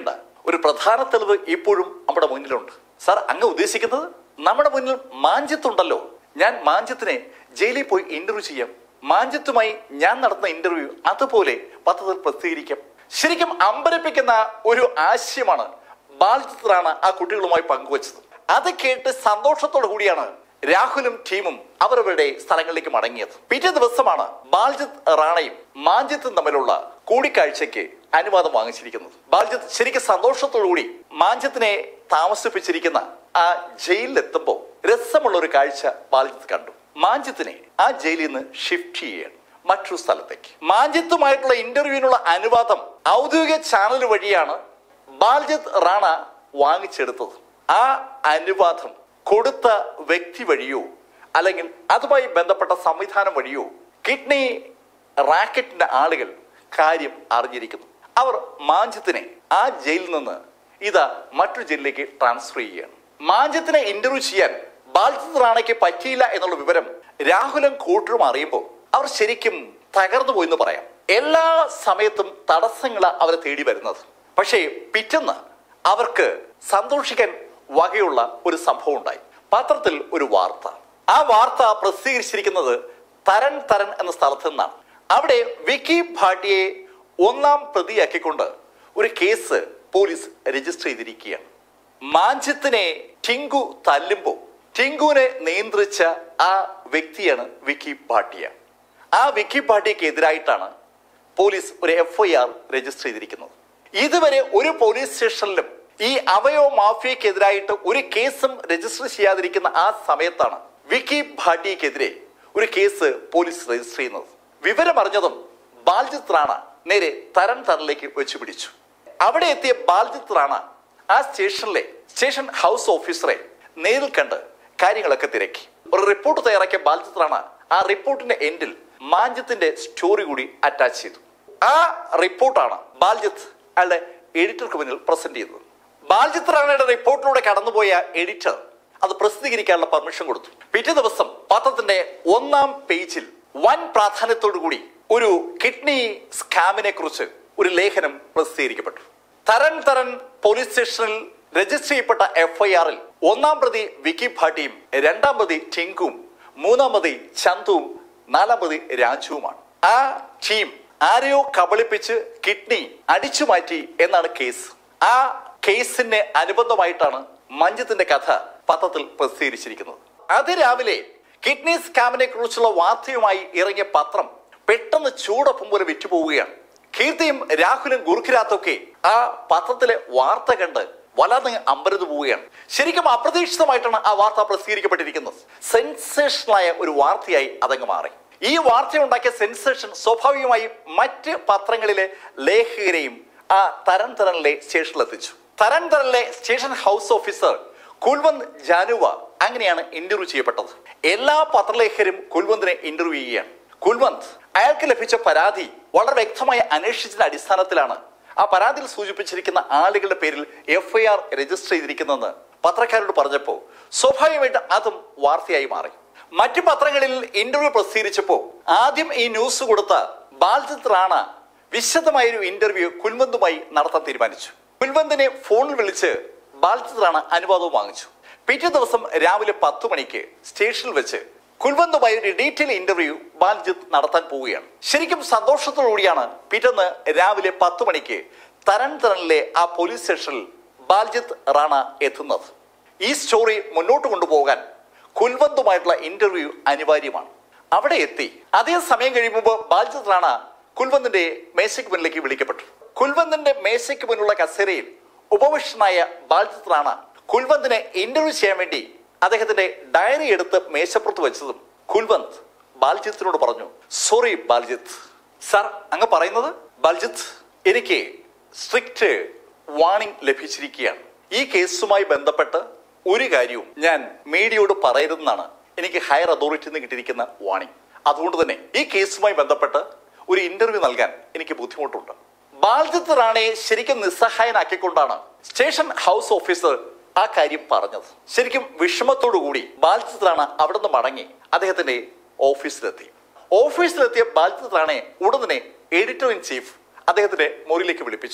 ഒരു പ്രധാന തെളിവ് ഇപ്പോഴും നമ്മുടെ മുന്നിലുണ്ട് സാർ അങ്ങ് ഉദ്ദേശിക്കുന്നത് നമ്മുടെ മുന്നിൽ മാഞ്ചത്തുണ്ടല്ലോ ഞാൻ മാഞ്ചത്തിനെ ജയിലിൽ പോയി ഇന്റർവ്യൂ ചെയ്യാം മാഞ്ചത്തുമായി ഞാൻ നടത്തുന്ന ഇന്റർവ്യൂ അതുപോലെ പത്രത്തിൽ പ്രസിദ്ധീകരിക്കാം ശരിക്കും അമ്പരപ്പിക്കുന്ന ഒരു ആശയമാണ് ബാൽചിത്രാണ് ആ കുട്ടികളുമായി പങ്കുവച്ചത് അത് കേട്ട് സന്തോഷത്തോടു കൂടിയാണ് രാഹുലും ടീമും അവരവരുടെ സ്ഥലങ്ങളിലേക്ക് മടങ്ങിയത് പിറ്റേ ദിവസമാണ് ബാൽജിത്ത് റാണയും മാഞ്ചിത്തും തമ്മിലുള്ള കൂടിക്കാഴ്ചയ്ക്ക് അനുവാദം വാങ്ങിച്ചിരിക്കുന്നത് ബാൽജിത്ത് ശരിക്കും സന്തോഷത്തോടു കൂടി മാഞ്ചത്തിനെ താമസിപ്പിച്ചിരിക്കുന്ന ആ ജയിലിലെത്തുമ്പോൾ രസമുള്ള ഒരു കാഴ്ച ബാൽജിത്ത് കണ്ടു മാഞ്ചത്തിനെ ആ ജയിലിൽ നിന്ന് ഷിഫ്റ്റ് ചെയ്യുകയാണ് മറ്റൊരു സ്ഥലത്തേക്ക് മാഞ്ചിത്തുമായിട്ടുള്ള ഇന്റർവ്യൂവിനുള്ള അനുവാദം ഔദ്യോഗിക ചാനൽ വഴിയാണ് ബാൽജിത്ത് റാണ വാങ്ങിച്ചെടുത്തത് ആ അനുവാദം കൊടുത്ത വ്യക്തി വഴിയോ അല്ലെങ്കിൽ അതുമായി ബന്ധപ്പെട്ട സംവിധാനം വഴിയോ കിഡ്നി റാക്കറ്റിന്റെ ആളുകൾ കാര്യം അറിഞ്ഞിരിക്കുന്നു അവർ മാഞ്ചത്തിനെ ആ ജയിലിൽ നിന്ന് ഇതാ മറ്റൊരു ജയിലിലേക്ക് ട്രാൻസ്ഫർ ചെയ്യുകയാണ് മാഞ്ചത്തിനെ ഇന്റർവ്യൂ ചെയ്യാൻ ബാൽജിത്ത് റാണയ്ക്ക് പറ്റിയില്ല എന്നുള്ള വിവരം രാഹുലും കൂട്ടരും അറിയുമ്പോൾ അവർ ശരിക്കും തകർന്നു പോയെന്ന് പറയാം എല്ലാ സമയത്തും തടസ്സങ്ങൾ അവരെ തേടി വരുന്നത് പക്ഷേ പിറ്റെന്ന് അവർക്ക് സന്തോഷിക്കാൻ വകയുള്ള ഒരു സംഭവം ഉണ്ടായി പത്രത്തിൽ ഒരു വാർത്ത ആ വാർത്ത പ്രസിദ്ധീകരിച്ചിരിക്കുന്നത് തരൻ തരൻ എന്ന സ്ഥലത്ത് നിന്നാണ് അവിടെ വിക്കി ഭാട്ടിയെ ഒന്നാം പ്രതിയാക്കിക്കൊണ്ട് ഒരു കേസ് പോലീസ് രജിസ്റ്റർ ചെയ്തിരിക്കുകയാണ് മാഞ്ചത്തിനെ ടിങ്കു തല്ലുമ്പോൾ ടിങ്കുവിനെ നിയന്ത്രിച്ച ആ വ്യക്തിയാണ് വിക്കി ഭാട്ടിയ ആ വിക്കി ഭാട്ടിയക്ക് എതിരായിട്ടാണ് പോലീസ് ഒരു എഫ്ഐആർ രജിസ്റ്റർ ചെയ്തിരിക്കുന്നത് ഇതുവരെ ഒരു പോലീസ് സ്റ്റേഷനിലും ഈ അവയവ മാഫിയക്കെതിരായിട്ട് ഒരു കേസും രജിസ്റ്റർ ചെയ്യാതിരിക്കുന്ന ആ സമയത്താണ് വിക്കി ഭാട്ടിയക്കെതിരെ ഒരു കേസ് പോലീസ് രജിസ്റ്റർ ചെയ്യുന്നത് വിവരമറിഞ്ഞതും ബാൽജിത്ത് റാണ നേരെ തരൻ തരനിലേക്ക് വെച്ചു പിടിച്ചു അവിടെ എത്തിയ ബാൽജിത്ത് റാണ ആ സ്റ്റേഷനിലെ സ്റ്റേഷൻ ഹൗസ് ഓഫീസറെ നേരിൽ കണ്ട് കാര്യങ്ങളൊക്കെ തിരക്കി ഒരു റിപ്പോർട്ട് തയ്യാറാക്കിയ ബാൽജിത്ത് റാണ ആ റിപ്പോർട്ടിന്റെ എൻഡിൽ മാഞ്ചത്തിന്റെ സ്റ്റോറി കൂടി അറ്റാച്ച് ചെയ്തു ആ റിപ്പോർട്ടാണ് ബാൽജിത്ത് അയാളുടെ എഡിറ്റർക്ക് മുന്നിൽ പ്രസന്റ് ചെയ്തത് ബാൽജിത്ത് റാണയുടെ റിപ്പോർട്ടിലൂടെ കടന്നുപോയ എഡിറ്റർ അത് പ്രസിദ്ധീകരിക്കാനുള്ള പെർമിഷൻ കൊടുത്തു പിറ്റേ ദിവസം പത്രത്തിന്റെ ഒന്നാം പേജിൽ വൻ പ്രാധാന്യത്തോടു കൂടി ഒരു കിഡ്നി സ്കാമിനെ കുറിച്ച് ഒരു ലേഖനം പ്രസിദ്ധീകരിക്കപ്പെട്ടു തരൻ തരൻ പോലീസ് സ്റ്റേഷനിൽ രജിസ്റ്റർ ചെയ്യപ്പെട്ട എഫ്ഐആറിൽ ഒന്നാം പ്രതി വിക്കി ഭാട്ടിയും രണ്ടാം പ്രതി ടിങ്കും മൂന്നാം പ്രതി ചന്തുവും നാലാം പ്രതി രാജുവുമാണ് ആ ടീം ആരെയോ കബളിപ്പിച്ച് കിഡ്നി അടിച്ചു മാറ്റി എന്നാണ് കേസ് ആ കേസിന് അനുബന്ധമായിട്ടാണ് മഞ്ജിത്തിന്റെ കഥ പത്രത്തിൽ പ്രസിദ്ധീകരിച്ചിരിക്കുന്നത് അതിരാവിലെ കിഡ്നി സ്കാമിനെ കുറിച്ചുള്ള വാർത്തയുമായി ഇറങ്ങിയ പത്രം പെട്ടെന്ന് ചൂടൊപ്പം പോലെ വിറ്റുപോവുകയാണ് കീർത്തിയും രാഹുലും ഗുർഖിരാത്തൊക്കെ ആ പത്രത്തിലെ വാർത്ത കണ്ട് വല്ലാതെ അമ്പരത് പോവുകയാണ് ശരിക്കും അപ്രതീക്ഷിതമായിട്ടാണ് ആ വാർത്ത പ്രസിദ്ധീകരിക്കപ്പെട്ടിരിക്കുന്നത് സെൻസേഷണലായ ഒരു വാർത്തയായി അതങ്ങ് മാറി ഈ വാർത്ത ഉണ്ടാക്കിയ സെൻസേഷൻ സ്വാഭാവികമായും മറ്റ് പത്രങ്ങളിലെ ലേഖകരെയും ആ തരൻ തരനിലെ സ്റ്റേഷനിലെത്തിച്ചു തരൻ തരനിലെ station house officer Kulwant Janua അങ്ങനെയാണ് ഇന്റർവ്യൂ ചെയ്യപ്പെട്ടത് എല്ലാ പത്രലേഖകരും കുൽവന്തിനെ ഇന്റർവ്യൂ ചെയ്യുകയാണ് കുൽവന്ത് അയാൾക്ക് ലഭിച്ച പരാതി വളരെ വ്യക്തമായ അന്വേഷിച്ചതിന്റെ അടിസ്ഥാനത്തിലാണ് ആ പരാതിയിൽ സൂചിപ്പിച്ചിരിക്കുന്ന ആളുകളുടെ പേരിൽ എഫ്ഐആർ രജിസ്റ്റർ ചെയ്തിരിക്കുന്നതെന്ന് പത്രക്കാരോട് പറഞ്ഞപ്പോൾ സ്വാഭാവികമായിട്ട് അതും വാർത്തയായി മാറി മറ്റു പത്രങ്ങളിൽ ഇന്റർവ്യൂ പ്രസിദ്ധീകരിച്ചപ്പോൾ ആദ്യം ഈ ന്യൂസ് കൊടുത്ത ബാൽജിത് റാണ വിശദമായൊരു ഇന്റർവ്യൂ കുൽവന്തുമായി നടത്താൻ തീരുമാനിച്ചു കുൽവന്തിനെ ഫോണിൽ വിളിച്ച് ബാൽജിത് റാണ അനുവാദവും വാങ്ങിച്ചു പിറ്റേ ദിവസം രാവിലെ പത്ത് മണിക്ക് സ്റ്റേഷനിൽ വെച്ച് കുൽവന്തുമായി ഒരു ഡീറ്റെയിൽ ഇന്റർവ്യൂ ബാൽജിത്ത് നടത്താൻ പോവുകയാണ് ശരിക്കും സന്തോഷത്തോടുകൂടിയാണ് പിറ്റേന്ന് രാവിലെ പത്ത് മണിക്ക് തരൻ തരനിലെ ആ പോലീസ് സ്റ്റേഷനിൽ ബാൽജിത്ത് റാണ എത്തുന്നത് ഈ സ്റ്റോറി മുന്നോട്ട് കൊണ്ടുപോകാൻ കുൽവന്തുമായിട്ടുള്ള ഇന്റർവ്യൂ അനിവാര്യമാണ് അവിടെ എത്തി അതേ സമയം കഴിയുമ്പോൾ ബാൽജിത്ത് റാണ കുൽവന്തിന്റെ മേശയ്ക്ക് മുന്നിലേക്ക് വിളിക്കപ്പെട്ടു കുൽവന്തിന്റെ മേശയ്ക്ക് മുന്നിലുള്ള കസേരയിൽ ഉപവിഷ്ടനായ ബാൽജിത്ത് റാണ കുൽവന്തിനെ ഇന്റർവ്യൂ ചെയ്യാൻ വേണ്ടി അദ്ദേഹത്തിന്റെ ഡയറി എടുത്ത് മേശപ്പുറത്ത് വെച്ചതും കുൽവന്ത് ബാൽജിത്തിനോട് പറഞ്ഞു സോറി ബാൽജിത്ത് സാർ അങ്ങ് പറയുന്നത് ബാൽജിത്ത് എനിക്ക് സ്ട്രിക്റ്റ് വാണിംഗ് ലഭിച്ചിരിക്കുകയാണ് ഈ കേസുമായി ബന്ധപ്പെട്ട് ഒരു കാര്യവും ഞാൻ മീഡിയയോട് പറയരുതെന്നാണ് എനിക്ക് ഹയർ അതോറിറ്റിയിൽ നിന്ന് കിട്ടിയിരിക്കുന്ന വാണിംഗ് അതുകൊണ്ട് തന്നെ ഈ കേസുമായി ബന്ധപ്പെട്ട് ഒരു ഇന്റർവ്യൂ നൽകാൻ എനിക്ക് ബുദ്ധിമുട്ടുണ്ട് ബാൽജിത്ത് റാണയെ ശരിക്കും നിസ്സഹായനാക്കിക്കൊണ്ടാണ് സ്റ്റേഷൻ ഹൗസ് ഓഫീസർ ആ കാര്യം പറഞ്ഞത് ശരിക്കും വിഷമത്തോടു കൂടി ബാൽജിത്ത് റാണ അവിടെ നിന്ന് മടങ്ങി അദ്ദേഹത്തിന്റെ ഓഫീസിലെത്തി ഓഫീസിലെത്തിയ ബാൽജിത്ത് റാണയെ ഉടനെ എഡിറ്റർ ഇൻ ചീഫ് അദ്ദേഹത്തിന്റെ മുറിയിലേക്ക് വിളിപ്പിച്ചു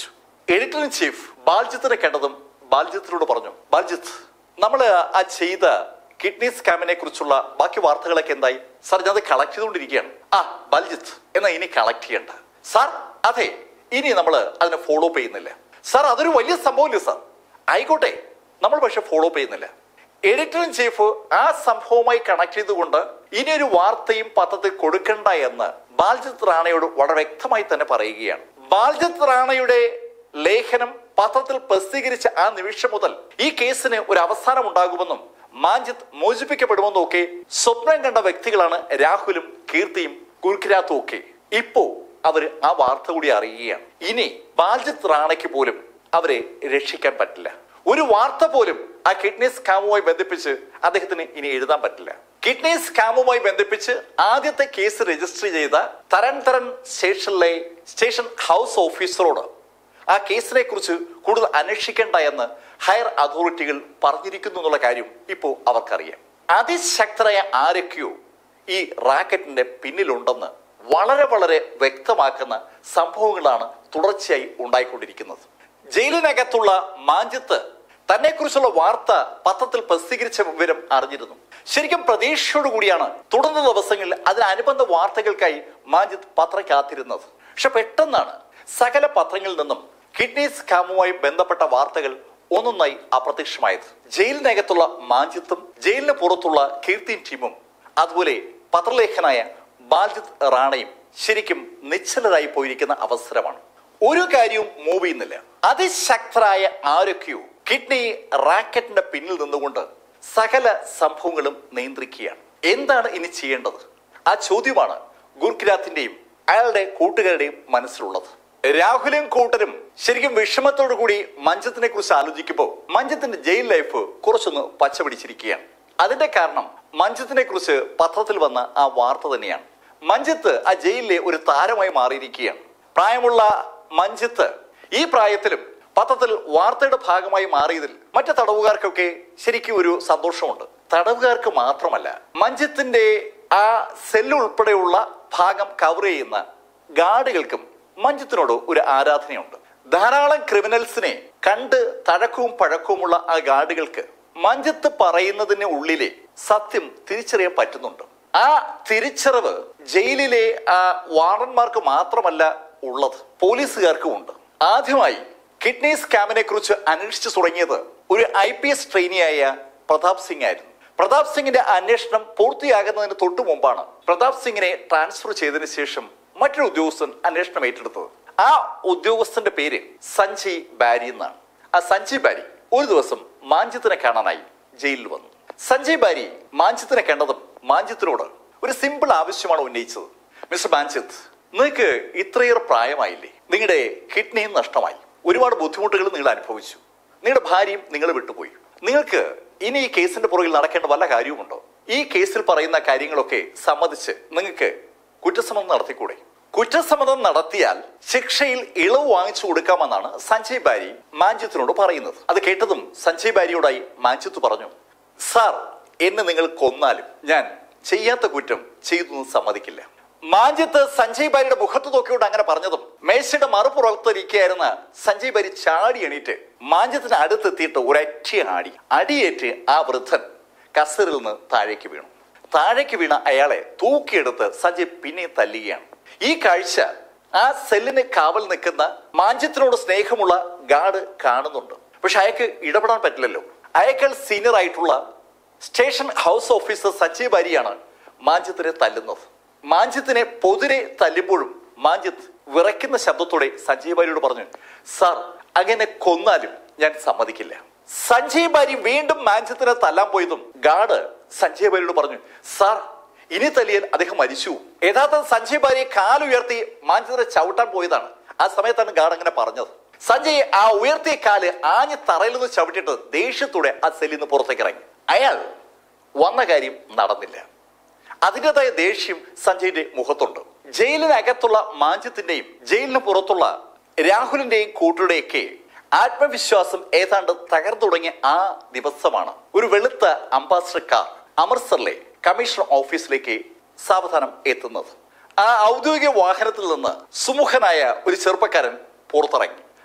എഡിറ്റർ ഇൻ ചീഫ് ബാൽജിത്തിനെ കണ്ടതും ബാൽജിത്തിനോട് പറഞ്ഞു ബാൽജിത്ത് നമ്മൾ ആ ചെയ്ത കിഡ്നി സ്കാമിനെ കുറിച്ചുള്ള ബാക്കി വാർത്തകളൊക്കെ എന്തായി സാർ ഞാൻ അത് കളക്ട് ചെയ്തുകൊണ്ടിരിക്കുകയാണ് ആ ബാൽജിത്ത് എന്നാ ഇനി കളക്ട് ചെയ്യണ്ട സാർ അതെ ഇനി നമ്മൾ അതിനെ ഫോളോ അപ്പ് ചെയ്യുന്നില്ല സാർ അതൊരു വലിയ സംഭവമില്ല സാർ ആയിക്കോട്ടെ നമ്മൾ പക്ഷെ ഫോളോ അപ്പ് ചെയ്യുന്നില്ല എഡിറ്റർ ഇൻ ചീഫ് ആ സംഭവവുമായി കണക്ട് ചെയ്തുകൊണ്ട് ഇനി ഒരു വാർത്തയും പത്രത്തിൽ കൊടുക്കണ്ട എന്ന് ബാൽജിത് റാണയോട് വളരെ വ്യക്തമായി തന്നെ പറയുകയാണ് ബാൽജിത് റാണയുടെ ലേഖനം പത്രത്തിൽ പ്രസിദ്ധീകരിച്ച ആ നിമിഷം മുതൽ ഈ കേസിന് ഒരു അവസാനം ഉണ്ടാകുമെന്നും മാഞ്ചിത്ത് മോചിപ്പിക്കപ്പെടുമെന്നും ഒക്കെ സ്വപ്നം കണ്ട വ്യക്തികളാണ് രാഹുലും കീർത്തിയും ഗുരുഖിരാത്തും ഒക്കെ ഇപ്പോ അവര് ആ വാർത്ത കൂടി അറിയുകയാണ് ഇനി ബാൽജിത്ത് റാണയ്ക്ക് പോലും അവരെ രക്ഷിക്കാൻ പറ്റില്ല ഒരു വാർത്ത പോലും ആ കിഡ്നി സ്കാമുമായി ബന്ധിപ്പിച്ച് അദ്ദേഹത്തിന് ഇനി എഴുതാൻ പറ്റില്ല കിഡ്നി സ്കാമുമായി ബന്ധിപ്പിച്ച് ആദ്യത്തെ കേസ് രജിസ്റ്റർ ചെയ്ത തരൺ തരൺ സ്റ്റേഷനിലെ സ്റ്റേഷൻ ഹൗസ് ഓഫീസറോട് ആ കേസിനെ കുറിച്ച് കൂടുതൽ അന്വേഷിക്കേണ്ട എന്ന് ഹയർ അതോറിറ്റികൾ പറഞ്ഞിരിക്കുന്നു എന്നുള്ള കാര്യം ഇപ്പോൾ അവർക്കറിയാം അതിശക്തരായ ആരൊക്കെയോ ഈ റാക്കറ്റിന്റെ പിന്നിലുണ്ടെന്ന് വളരെ വളരെ വ്യക്തമാക്കുന്ന സംഭവങ്ങളാണ് തുടർച്ചയായി ഉണ്ടായിക്കൊണ്ടിരിക്കുന്നത് ജയിലിനകത്തുള്ള മാഞ്ചിത്ത് തന്നെ കുറിച്ചുള്ള വാർത്ത പത്രത്തിൽ പ്രസിദ്ധീകരിച്ച വിവരം അറിഞ്ഞിരുന്നു ശരിക്കും പ്രതീക്ഷയോടുകൂടിയാണ് തുടർന്ന ദിവസങ്ങളിൽ അതിനനുബന്ധ വാർത്തകൾക്കായി മാഞ്ചിത്ത് പത്രം കാത്തിരുന്നത് പക്ഷെ പെട്ടെന്നാണ് സകല പത്രങ്ങളിൽ നിന്നും കിഡ്നി സ്കാമുമായി ബന്ധപ്പെട്ട വാർത്തകൾ ഒന്നൊന്നായി അപ്രത്യക്ഷമായത് ജയിലിനകത്തുള്ള മാഞ്ചിത്തും ജയിലിന് പുറത്തുള്ള കീർത്തിയും ടീമും അതുപോലെ പത്രലേഖനായ ബാൽജിത് റാണയും ശരിക്കും നിശ്ചലരായി പോയിരിക്കുന്ന അവസരമാണ് ഒരു കാര്യവും മൂവ് ചെയ്യുന്നില്ല അതിശക്തരായ ആരൊക്കെയോ കിഡ്നി റാക്കറ്റിന്റെ പിന്നിൽ നിന്നുകൊണ്ട് സകല സംഭവങ്ങളും നിയന്ത്രിക്കുകയാണ് എന്താണ് ഇനി ചെയ്യേണ്ടത് ആ ചോദ്യമാണ് ഗുർഖിരാത്തിന്റെയും അയാളുടെ കൂട്ടുകാരുടെയും മനസ്സിലുള്ളത് രാഹുലും കൂട്ടരും ശരിക്കും വിഷമത്തോടു കൂടി മഞ്ചത്തിനെ കുറിച്ച് ആലോചിക്കുമ്പോൾ മഞ്ചത്തിന്റെ ജയിൽ ലൈഫ് കുറച്ചൊന്ന് പച്ച പിടിച്ചിരിക്കുകയാണ് അതിന്റെ കാരണം മഞ്ചത്തിനെ കുറിച്ച് പത്രത്തിൽ വന്ന ആ വാർത്ത തന്നെയാണ് മഞ്ചത്ത് ആ ജയിലിലെ ഒരു താരമായി മാറിയിരിക്കുകയാണ് പ്രായമുള്ള മഞ്ചത്ത് ഈ പ്രായത്തിലും പത്രത്തിൽ വാർത്തയുടെ ഭാഗമായി മാറിയതിൽ മറ്റു തടവുകാർക്കൊക്കെ ശരിക്കും ഒരു സന്തോഷമുണ്ട് തടവുകാർക്ക് മാത്രമല്ല മഞ്ചത്തിന്റെ ആ സെല്ല് ഉൾപ്പെടെയുള്ള ഭാഗം കവർ ചെയ്യുന്ന ഗാർഡുകൾക്കും മഞ്ജുത്തിനോട് ഒരു ആരാധനയുണ്ട് ധാരാളം ക്രിമിനൽസിനെ കണ്ട് തഴക്കവും പഴക്കവുമുള്ള ആ ഗാർഡുകൾക്ക് മഞ്ജത്ത് പറയുന്നതിന് ഉള്ളിലെ സത്യം തിരിച്ചറിയാൻ പറ്റുന്നുണ്ട് ആ തിരിച്ചറിവ് ജയിലിലെ ആ വാർഡന്മാർക്ക് മാത്രമല്ല ഉള്ളത് പോലീസുകാർക്കും ഉണ്ട് ആദ്യമായി കിഡ്നി സ്കാമിനെ കുറിച്ച് അന്വേഷിച്ചു തുടങ്ങിയത് ഒരു ഐ പി എസ് ട്രെയിനിയായ പ്രതാപ് സിംഗ് ആയിരുന്നു പ്രതാപ് സിംഗിന്റെ അന്വേഷണം പൂർത്തിയാകുന്നതിന് തൊട്ടു മുമ്പാണ് പ്രതാപ് സിംഗിനെ ട്രാൻസ്ഫർ ചെയ്തതിനു ശേഷം മറ്റൊരു ഉദ്യോഗസ്ഥൻ അന്വേഷണം ഏറ്റെടുത്തത് ആ ഉദ്യോഗസ്ഥന്റെ പേര് സഞ്ജയ് ബാരി എന്നാണ് ആ സഞ്ജയ് ബാരി ഒരു ദിവസം മാഞ്ചിത്തിനെ കാണാനായി ജയിലിൽ വന്നു സഞ്ജയ് ബാരി മാഞ്ചിത്തിനെ കണ്ടതും മാഞ്ചിത്തിനോട് ഒരു സിമ്പിൾ ആവശ്യമാണ് ഉന്നയിച്ചത് മിസ്റ്റർ മാഞ്ചിത്ത് നിങ്ങൾക്ക് ഇത്രയേറെ പ്രായമായില്ലേ നിങ്ങളുടെ കിഡ്നിയും നഷ്ടമായി ഒരുപാട് ബുദ്ധിമുട്ടുകൾ നിങ്ങൾ അനുഭവിച്ചു നിങ്ങളുടെ ഭാര്യയും നിങ്ങളെ വിട്ടുപോയി നിങ്ങൾക്ക് ഇനി ഈ കേസിന്റെ പുറകിൽ നടക്കേണ്ട വല്ല കാര്യവുമുണ്ടോ ഈ കേസിൽ പറയുന്ന കാര്യങ്ങളൊക്കെ സമ്മതിച്ച് നിങ്ങൾക്ക് കുറ്റസമ്മതം നടത്തിക്കൂടെ കുറ്റസമ്മതം നടത്തിയാൽ ശിക്ഷയിൽ ഇളവ് വാങ്ങിച്ചു കൊടുക്കാമെന്നാണ് സഞ്ജയ് ബാരി മാഞ്ചിത്തിനോട് പറയുന്നത് അത് കേട്ടതും സഞ്ജയ് ബാരിയോടായി മാഞ്ചിത്ത് പറഞ്ഞു സാർ എന്നെ നിങ്ങൾ കൊന്നാലും ഞാൻ ചെയ്യാത്ത കുറ്റം ചെയ്തു എന്ന് സമ്മതിക്കില്ല മാഞ്ചിത്ത് സഞ്ജയ് ബാരിയുടെ മുഖത്ത് നോക്കിയോണ്ട് അങ്ങനെ പറഞ്ഞതും മേശയുടെ മറുപുറത്തിരിക്കുകയായിരുന്ന സഞ്ജയ് ബാരി ചാടി എണീറ്റ് മാഞ്ചത്തിന് അടുത്തെത്തിയിട്ട് ഒരൊറ്റ ആടി അടിയേറ്റ് ആ വൃദ്ധൻ കസറിൽ നിന്ന് താഴേക്ക് വീണു താഴേക്ക് വീണ അയാളെ തൂക്കിയെടുത്ത് സഞ്ജയ് പിന്നെ തല്ലുകയാണ് ഈ കാഴ്ച ആ സെല്ലിന് കാവൽ നിൽക്കുന്ന മാഞ്ചത്തിനോട് സ്നേഹമുള്ള ഗാർഡ് കാണുന്നുണ്ട് പക്ഷെ അയാൾക്ക് ഇടപെടാൻ പറ്റില്ലല്ലോ അയാൾ സീനിയർ ആയിട്ടുള്ള സ്റ്റേഷൻ ഹൗസ് ഓഫീസർ സഞ്ജയ് ബാരിയാണ് മാഞ്ചത്തിനെ തല്ലുന്നത് മാഞ്ചത്തിനെ പൊതിരെ തല്ലുമ്പോഴും മാഞ്ചിത്ത് വിറയ്ക്കുന്ന ശബ്ദത്തോടെ സഞ്ജയ് ബാരിയോട് പറഞ്ഞു സാർ അങ്ങനെ കൊന്നാലും ഞാൻ സമ്മതിക്കില്ല സഞ്ജയ് ബാരി വീണ്ടും മാഞ്ചത്തിനെ തല്ലാൻ പോയതും ഗാർഡ് സഞ്ജയ് ബാരിയോട് പറഞ്ഞു സാർ ഇനി തല്ലിയാൽ അദ്ദേഹം മരിച്ചു യഥാർത്ഥ സഞ്ജയ് ബാരിയെ കാലുയർത്തി മാഞ്ചത്തിനെ ചവിട്ടാൻ പോയതാണ് ആ സമയത്താണ് ഗാർഡ് അങ്ങനെ പറഞ്ഞത് സഞ്ജയ് ആ ഉയർത്തിയ കാല് ആഞ്ഞ് തറയിൽ നിന്ന് ചവിട്ടിയിട്ട് ദേഷ്യത്തോടെ ആ സെല്ലിൽ നിന്ന് പുറത്തേക്ക് ഇറങ്ങി അയാൾ വന്ന കാര്യം നടന്നില്ല അതിൻ്റെതായ ദേഷ്യം സഞ്ജയിന്റെ മുഖത്തുണ്ട് ജയിലിനകത്തുള്ള മാഞ്ചത്തിന്റെയും ജയിലിന് പുറത്തുള്ള രാഹുലിന്റെയും കൂട്ടരുടെയൊക്കെ ആത്മവിശ്വാസം ഏതാണ്ട് തകർന്നു തുടങ്ങിയ ആ ദിവസമാണ് ഒരു വെളുത്ത അംബാസഡർ കാർ അമൃത്സറിലെ കമ്മീഷണർ ഓഫീസിലേക്ക് സാവധാനം എത്തുന്നത് ആ ഔദ്യോഗിക വാഹനത്തിൽ നിന്ന് സുമുഖനായ ഒരു ചെറുപ്പക്കാരൻ പുറത്തിറങ്ങി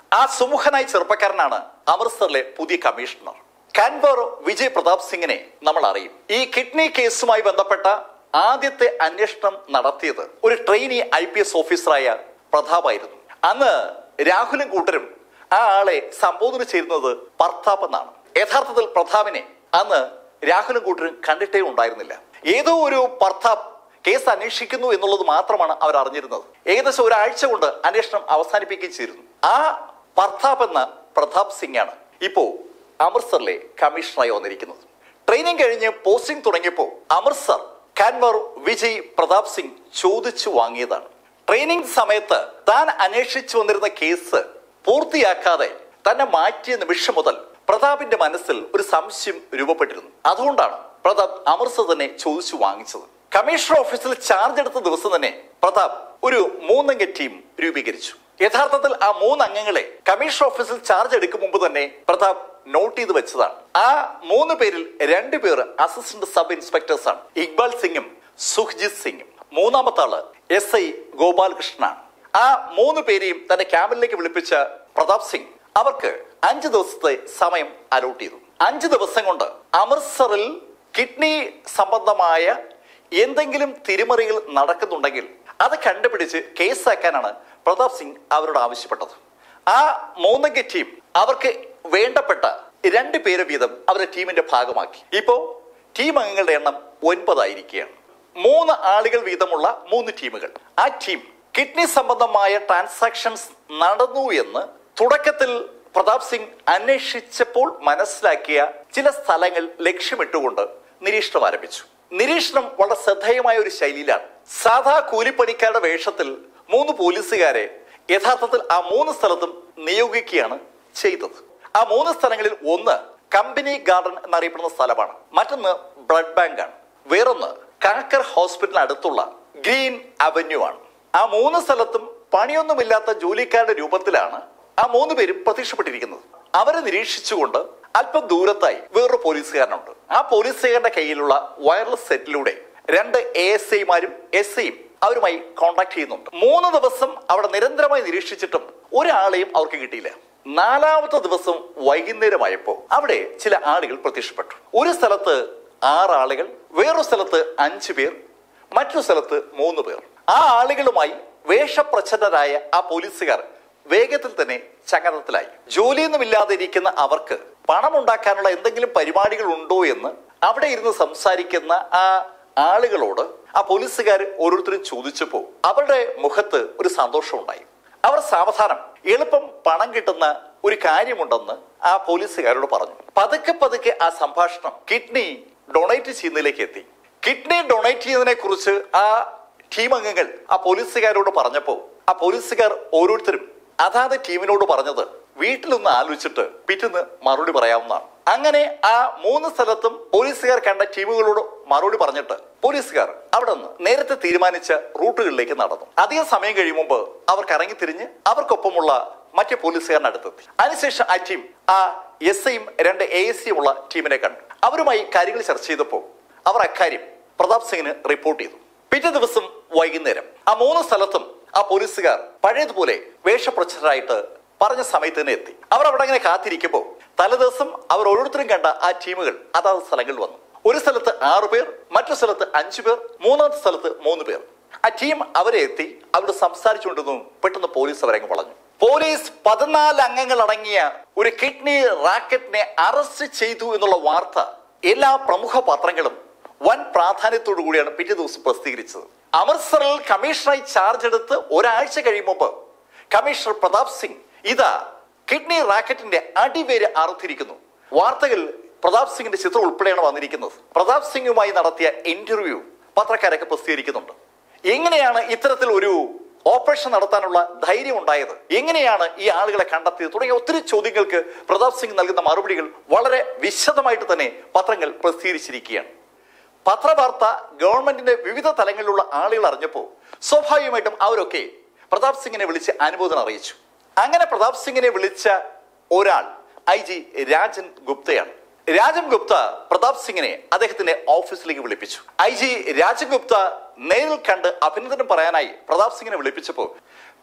ആ സുമുഖനായ ചെറുപ്പക്കാരനാണ് അമൃത്സറിലെ പുതിയ കമ്മീഷണർ കാൻവർ വിജയ് പ്രതാപ് സിംഗിനെ നമ്മൾ അറിയും ഈ കിഡ്നി കേസുമായി ബന്ധപ്പെട്ട ആദ്യത്തെ അന്വേഷണം നടത്തിയത് ഒരു ട്രെയിനി ഐ പി എസ് ഓഫീസറായ പ്രതാപായിരുന്നു അന്ന് രാഹുലും കൂട്ടരും ആ ആളെ സംബോധന ചെയ്യുന്നത് പർത്താപ് എന്നാണ് യഥാർത്ഥത്തിൽ പ്രതാപിനെ അന്ന് രാഹുലും കൂട്ടരും കണ്ടിട്ടേ ഉണ്ടായിരുന്നില്ല ഏതോ ഒരു പർത്താപ് കേസ് അന്വേഷിക്കുന്നു എന്നുള്ളത് മാത്രമാണ് അവർ അറിഞ്ഞിരുന്നത് ഏകദേശം ഒരാഴ്ച കൊണ്ട് അന്വേഷണം അവസാനിപ്പിക്കുകയും ചെയ്തിരുന്നു ആ പർത്താപ് എന്ന പ്രതാപ് സിംഗ് ആണ് ഇപ്പോ അമൃത്സറിലെ കമ്മീഷണറായി വന്നിരിക്കുന്നത് ട്രെയിനിങ് കഴിഞ്ഞ് പോസ്റ്റിംഗ് തുടങ്ങിയപ്പോൾ അമൃത്സർ കാൻവർ വിജയ് പ്രതാപ് സിംഗ് ചോദിച്ചു വാങ്ങിയതാണ് ട്രെയിനിങ് സമയത്ത് താൻ അന്വേഷിച്ചു വന്നിരുന്ന കേസ് പൂർത്തിയാക്കാതെ തന്നെ മാറ്റിയ നിമിഷം മുതൽ പ്രതാപിന്റെ മനസ്സിൽ ഒരു സംശയം രൂപപ്പെട്ടിരുന്നു അതുകൊണ്ടാണ് പ്രതാപ് അമൃത്സർ തന്നെ ചോദിച്ചു വാങ്ങിച്ചത് കമ്മീഷണർ ഓഫീസിൽ ചാർജ് എടുത്ത ദിവസം തന്നെ പ്രതാപ് ഒരു മൂന്നംഗ ടീം രൂപീകരിച്ചു യഥാർത്ഥത്തിൽ ആ മൂന്ന് അംഗങ്ങളെ കമ്മീഷണർ ഓഫീസിൽ ചാർജ് എടുക്കും മുമ്പ് തന്നെ പ്രതാപ് നോട്ട് ചെയ്ത് വെച്ചതാണ് ആ മൂന്ന് പേരിൽ രണ്ടു പേർ അസിസ്റ്റന്റ് സബ് ഇൻസ്പെക്ടേഴ്സ് ആണ് ഇക്ബാൽ സിംഗും സുഖ്ജിത് സിംഗും മൂന്നാമത്തെ ആള് എസ് ഐ ഗോപാലകൃഷ്ണനാണ് ആ മൂന്ന് പേരെയും തന്റെ ക്യാബിനിലേക്ക് വിളിപ്പിച്ച പ്രതാപ് സിംഗ് അവർക്ക് അഞ്ച് ദിവസത്തെ സമയം അലോട്ട് ചെയ്തു അഞ്ച് ദിവസം കൊണ്ട് അമൃത്സറിൽ കിഡ്നി സംബന്ധമായ എന്തെങ്കിലും തിരിമറികൾ നടക്കുന്നുണ്ടെങ്കിൽ അത് കണ്ടുപിടിച്ച് കേസാക്കാനാണ് പ്രതാപ് സിംഗ് അവരോട് ആവശ്യപ്പെട്ടത് ആ മൂന്നംഗ ടീം അവർക്ക് വേണ്ടപ്പെട്ട രണ്ട് പേര് വീതം അവരുടെ ടീമിന്റെ ഭാഗമാക്കി ഇപ്പോ ടീം അംഗങ്ങളുടെ എണ്ണം ഒൻപതായിരിക്കുകയാണ് മൂന്ന് ആളുകൾ വീതമുള്ള മൂന്ന് ടീമുകൾ ആ ടീം കിഡ്നി സംബന്ധമായ ട്രാൻസാക്ഷൻസ് നടന്നു എന്ന് തുടക്കത്തിൽ പ്രതാപ് സിംഗ് അന്വേഷിച്ചപ്പോൾ മനസ്സിലാക്കിയ ചില സ്ഥലങ്ങൾ ലക്ഷ്യമിട്ടുകൊണ്ട് നിരീക്ഷണം ആരംഭിച്ചു നിരീക്ഷണം വളരെ ശ്രദ്ധേയമായ ഒരു ശൈലിയിലാണ് സാധാ കൂലിപ്പണിക്കാരുടെ വേഷത്തിൽ മൂന്ന് പോലീസുകാരെ യഥാർത്ഥത്തിൽ ആ മൂന്ന് സ്ഥലത്തും നിയോഗിക്കുകയാണ് ചെയ്തത് ആ മൂന്ന് സ്ഥലങ്ങളിൽ ഒന്ന് കമ്പനി ഗാർഡൻ എന്നറിയപ്പെടുന്ന സ്ഥലമാണ് മറ്റൊന്ന് ബ്ലഡ് ബാങ്ക് ആണ് വേറൊന്ന് കാക്കർ ഹോസ്പിറ്റലിന് അടുത്തുള്ള ഗ്രീൻ അവന്യൂ ആണ് ആ മൂന്ന് സ്ഥലത്തും പണിയൊന്നുമില്ലാത്ത ജോലിക്കാരുടെ രൂപത്തിലാണ് ആ മൂന്ന് പേരും പ്രത്യക്ഷപ്പെട്ടിരിക്കുന്നത് അവരെ നിരീക്ഷിച്ചുകൊണ്ട് അല്പം ദൂരത്തായി വേറൊരു പോലീസുകാരനുണ്ട് ആ പോലീസുകാരന്റെ കയ്യിലുള്ള വയർലെസ് സെറ്റിലൂടെ രണ്ട് എ എസ് ഐമാരും എസ് ഐയും അവരുമായി കോണ്ടാക്ട് ചെയ്യുന്നുണ്ട് മൂന്ന് ദിവസം അവിടെ നിരന്തരമായി നിരീക്ഷിച്ചിട്ടും ഒരാളെയും അവർക്ക് കിട്ടിയില്ല നാലാമത്തെ ദിവസം വൈകുന്നേരമായപ്പോൾ അവിടെ ചില ആളുകൾ പ്രത്യക്ഷപ്പെട്ടു ഒരു സ്ഥലത്ത് ആറ് ആളുകൾ വേറൊരു സ്ഥലത്ത് അഞ്ചു പേർ മറ്റൊരു സ്ഥലത്ത് മൂന്ന് പേർ ആ ആളുകളുമായി വേഷപ്രച്ഛന്നരായ ആ പോലീസുകാർ വേഗത്തിൽ തന്നെ ചങ്ങനത്തിലായി ജോലിയൊന്നുമില്ലാതെ ഇരിക്കുന്ന അവർക്ക് പണമുണ്ടാക്കാനുള്ള എന്തെങ്കിലും പരിപാടികൾ ഉണ്ടോ എന്ന് അവിടെ ഇരുന്ന് സംസാരിക്കുന്ന ആ ആളുകളോട് ആ പോലീസുകാർ ഓരോരുത്തരും ചോദിച്ചപ്പോൾ അവരുടെ മുഖത്ത് ഒരു സന്തോഷം ഉണ്ടായി അവർ സാവധാനം എളുപ്പം പണം കിട്ടുന്ന ഒരു കാര്യമുണ്ടെന്ന് ആ പോലീസുകാരോട് പറഞ്ഞു പതുക്കെ പതുക്കെ ആ സംഭാഷണം കിഡ്നി ഡൊണേറ്റ് ചെയ്യുന്നതിലേക്ക് എത്തി കിഡ്നി ഡൊണേറ്റ് ചെയ്യുന്നതിനെ കുറിച്ച് ആ ടീം അംഗങ്ങൾ ആ പോലീസുകാരോട് പറഞ്ഞപ്പോൾ ആ പോലീസുകാർ ഓരോരുത്തരും അതാത് ടീമിനോട് പറഞ്ഞത് വീട്ടിലൊന്ന് ആലോചിച്ചിട്ട് പിറ്റേന്ന് മറുപടി പറയാവുന്നതാണ് അങ്ങനെ ആ മൂന്ന് സ്ഥലത്തും പോലീസുകാർ കണ്ട ടീമുകളോട് മറുപടി പറഞ്ഞിട്ട് പോലീസുകാർ അവിടെ നിന്ന് നേരത്തെ തീരുമാനിച്ച റൂട്ടുകളിലേക്ക് നടന്നു അധികം സമയം കഴിയുമ്പോൾ അവർ കറങ്ങി തിരിഞ്ഞ് അവർക്കൊപ്പമുള്ള മറ്റു പോലീസുകാരൻ്റെ അടുത്തെത്തി അതിനുശേഷം ആ ടീം ആ എസ് ഐയും രണ്ട് എ എസ് സിയും ഉള്ള ടീമിനെ കണ്ടു അവരുമായി കാര്യങ്ങൾ ചർച്ച ചെയ്തപ്പോൾ അവർ അക്കാര്യം പ്രതാപ് സിംഗിന് റിപ്പോർട്ട് ചെയ്തു പിറ്റേ ദിവസം വൈകുന്നേരം ആ മൂന്ന് സ്ഥലത്തും ആ പോലീസുകാർ പഴയതുപോലെ വേഷപ്രച്ഛരായിട്ട് പറഞ്ഞ സമയത്ത് തന്നെ എത്തി അവർ അവിടെ അങ്ങനെ കാത്തിരിക്കുമ്പോൾ തലേദിവസം അവർ ഓരോരുത്തരും കണ്ട ആ ടീമുകൾ അതാത് സ്ഥലങ്ങളിൽ വന്നു ഒരു സ്ഥലത്ത് ആറു പേർ മറ്റു സ്ഥലത്ത് അഞ്ചു പേർ മൂന്നാമത്തെ സ്ഥലത്ത് മൂന്ന് പേർ ആ ടീം അവരെ എത്തി അവരോട് സംസാരിച്ചുകൊണ്ടിരുന്നു പെട്ടെന്ന് പോലീസ് അവരങ്ങ് വളഞ്ഞു പോലീസ് പതിനാല് അംഗങ്ങൾ അടങ്ങിയ ഒരു കിഡ്നി റാക്കറ്റിനെ അറസ്റ്റ് ചെയ്തു എന്നുള്ള വാർത്ത എല്ലാ പ്രമുഖ പത്രങ്ങളും വൻ പ്രാധാന്യത്തോടു കൂടിയാണ് പിറ്റേ ദിവസം പ്രസിദ്ധീകരിച്ചത് അമൃത്സറിൽ കമ്മീഷണറായി ചാർജ് എടുത്ത് ഒരാഴ്ച കഴിയുമ്പോൾ കമ്മീഷണർ പ്രതാപ് സിംഗ് ഇതാ കിഡ്നി റാക്കറ്റിന്റെ അടിവേര് അറുത്തിരിക്കുന്നു വാർത്തകൾ പ്രതാപ് സിംഗിന്റെ ചിത്രം ഉൾപ്പെടെയാണ് വന്നിരിക്കുന്നത് പ്രതാപ് സിംഗുമായി നടത്തിയ ഇന്റർവ്യൂ പത്രക്കാരൊക്കെ പ്രസിദ്ധീകരിക്കുന്നുണ്ട് എങ്ങനെയാണ് ഇത്തരത്തിൽ ഒരു ഓപ്പറേഷൻ നടത്താനുള്ള ധൈര്യം ഉണ്ടായത് എങ്ങനെയാണ് ഈ ആളുകളെ കണ്ടെത്തിയത് തുടങ്ങിയ ഒത്തിരി ചോദ്യങ്ങൾക്ക് പ്രതാപ് സിംഗ് നൽകുന്ന മറുപടികൾ വളരെ വിശദമായിട്ട് തന്നെ പത്രങ്ങൾ പ്രസിദ്ധീകരിച്ചിരിക്കുകയാണ് പത്രവാർത്ത ഗവൺമെന്റിന്റെ വിവിധ തലങ്ങളിലുള്ള ആളുകൾ അറിഞ്ഞപ്പോൾ സ്വാഭാവികമായിട്ടും അവരൊക്കെ പ്രതാപ് സിംഗിനെ വിളിച്ച് അനുമോദനം അറിയിച്ചു അങ്ങനെ പ്രതാപ് സിംഗിനെ വിളിച്ച ഒരാൾ ഐ ജി രാജൻ ഗുപ്തയാണ് രാജൻ ഗുപ്ത പ്രതാപ് സിംഗിനെ അദ്ദേഹത്തിന്റെ ഓഫീസിലേക്ക് വിളിപ്പിച്ചു ഐ ജി രാജൻ ഗുപ്ത നേരിൽ കണ്ട് അഭിനന്ദനം പറയാനായി പ്രതാപ് സിംഗിനെ വിളിപ്പിച്ചപ്പോൾ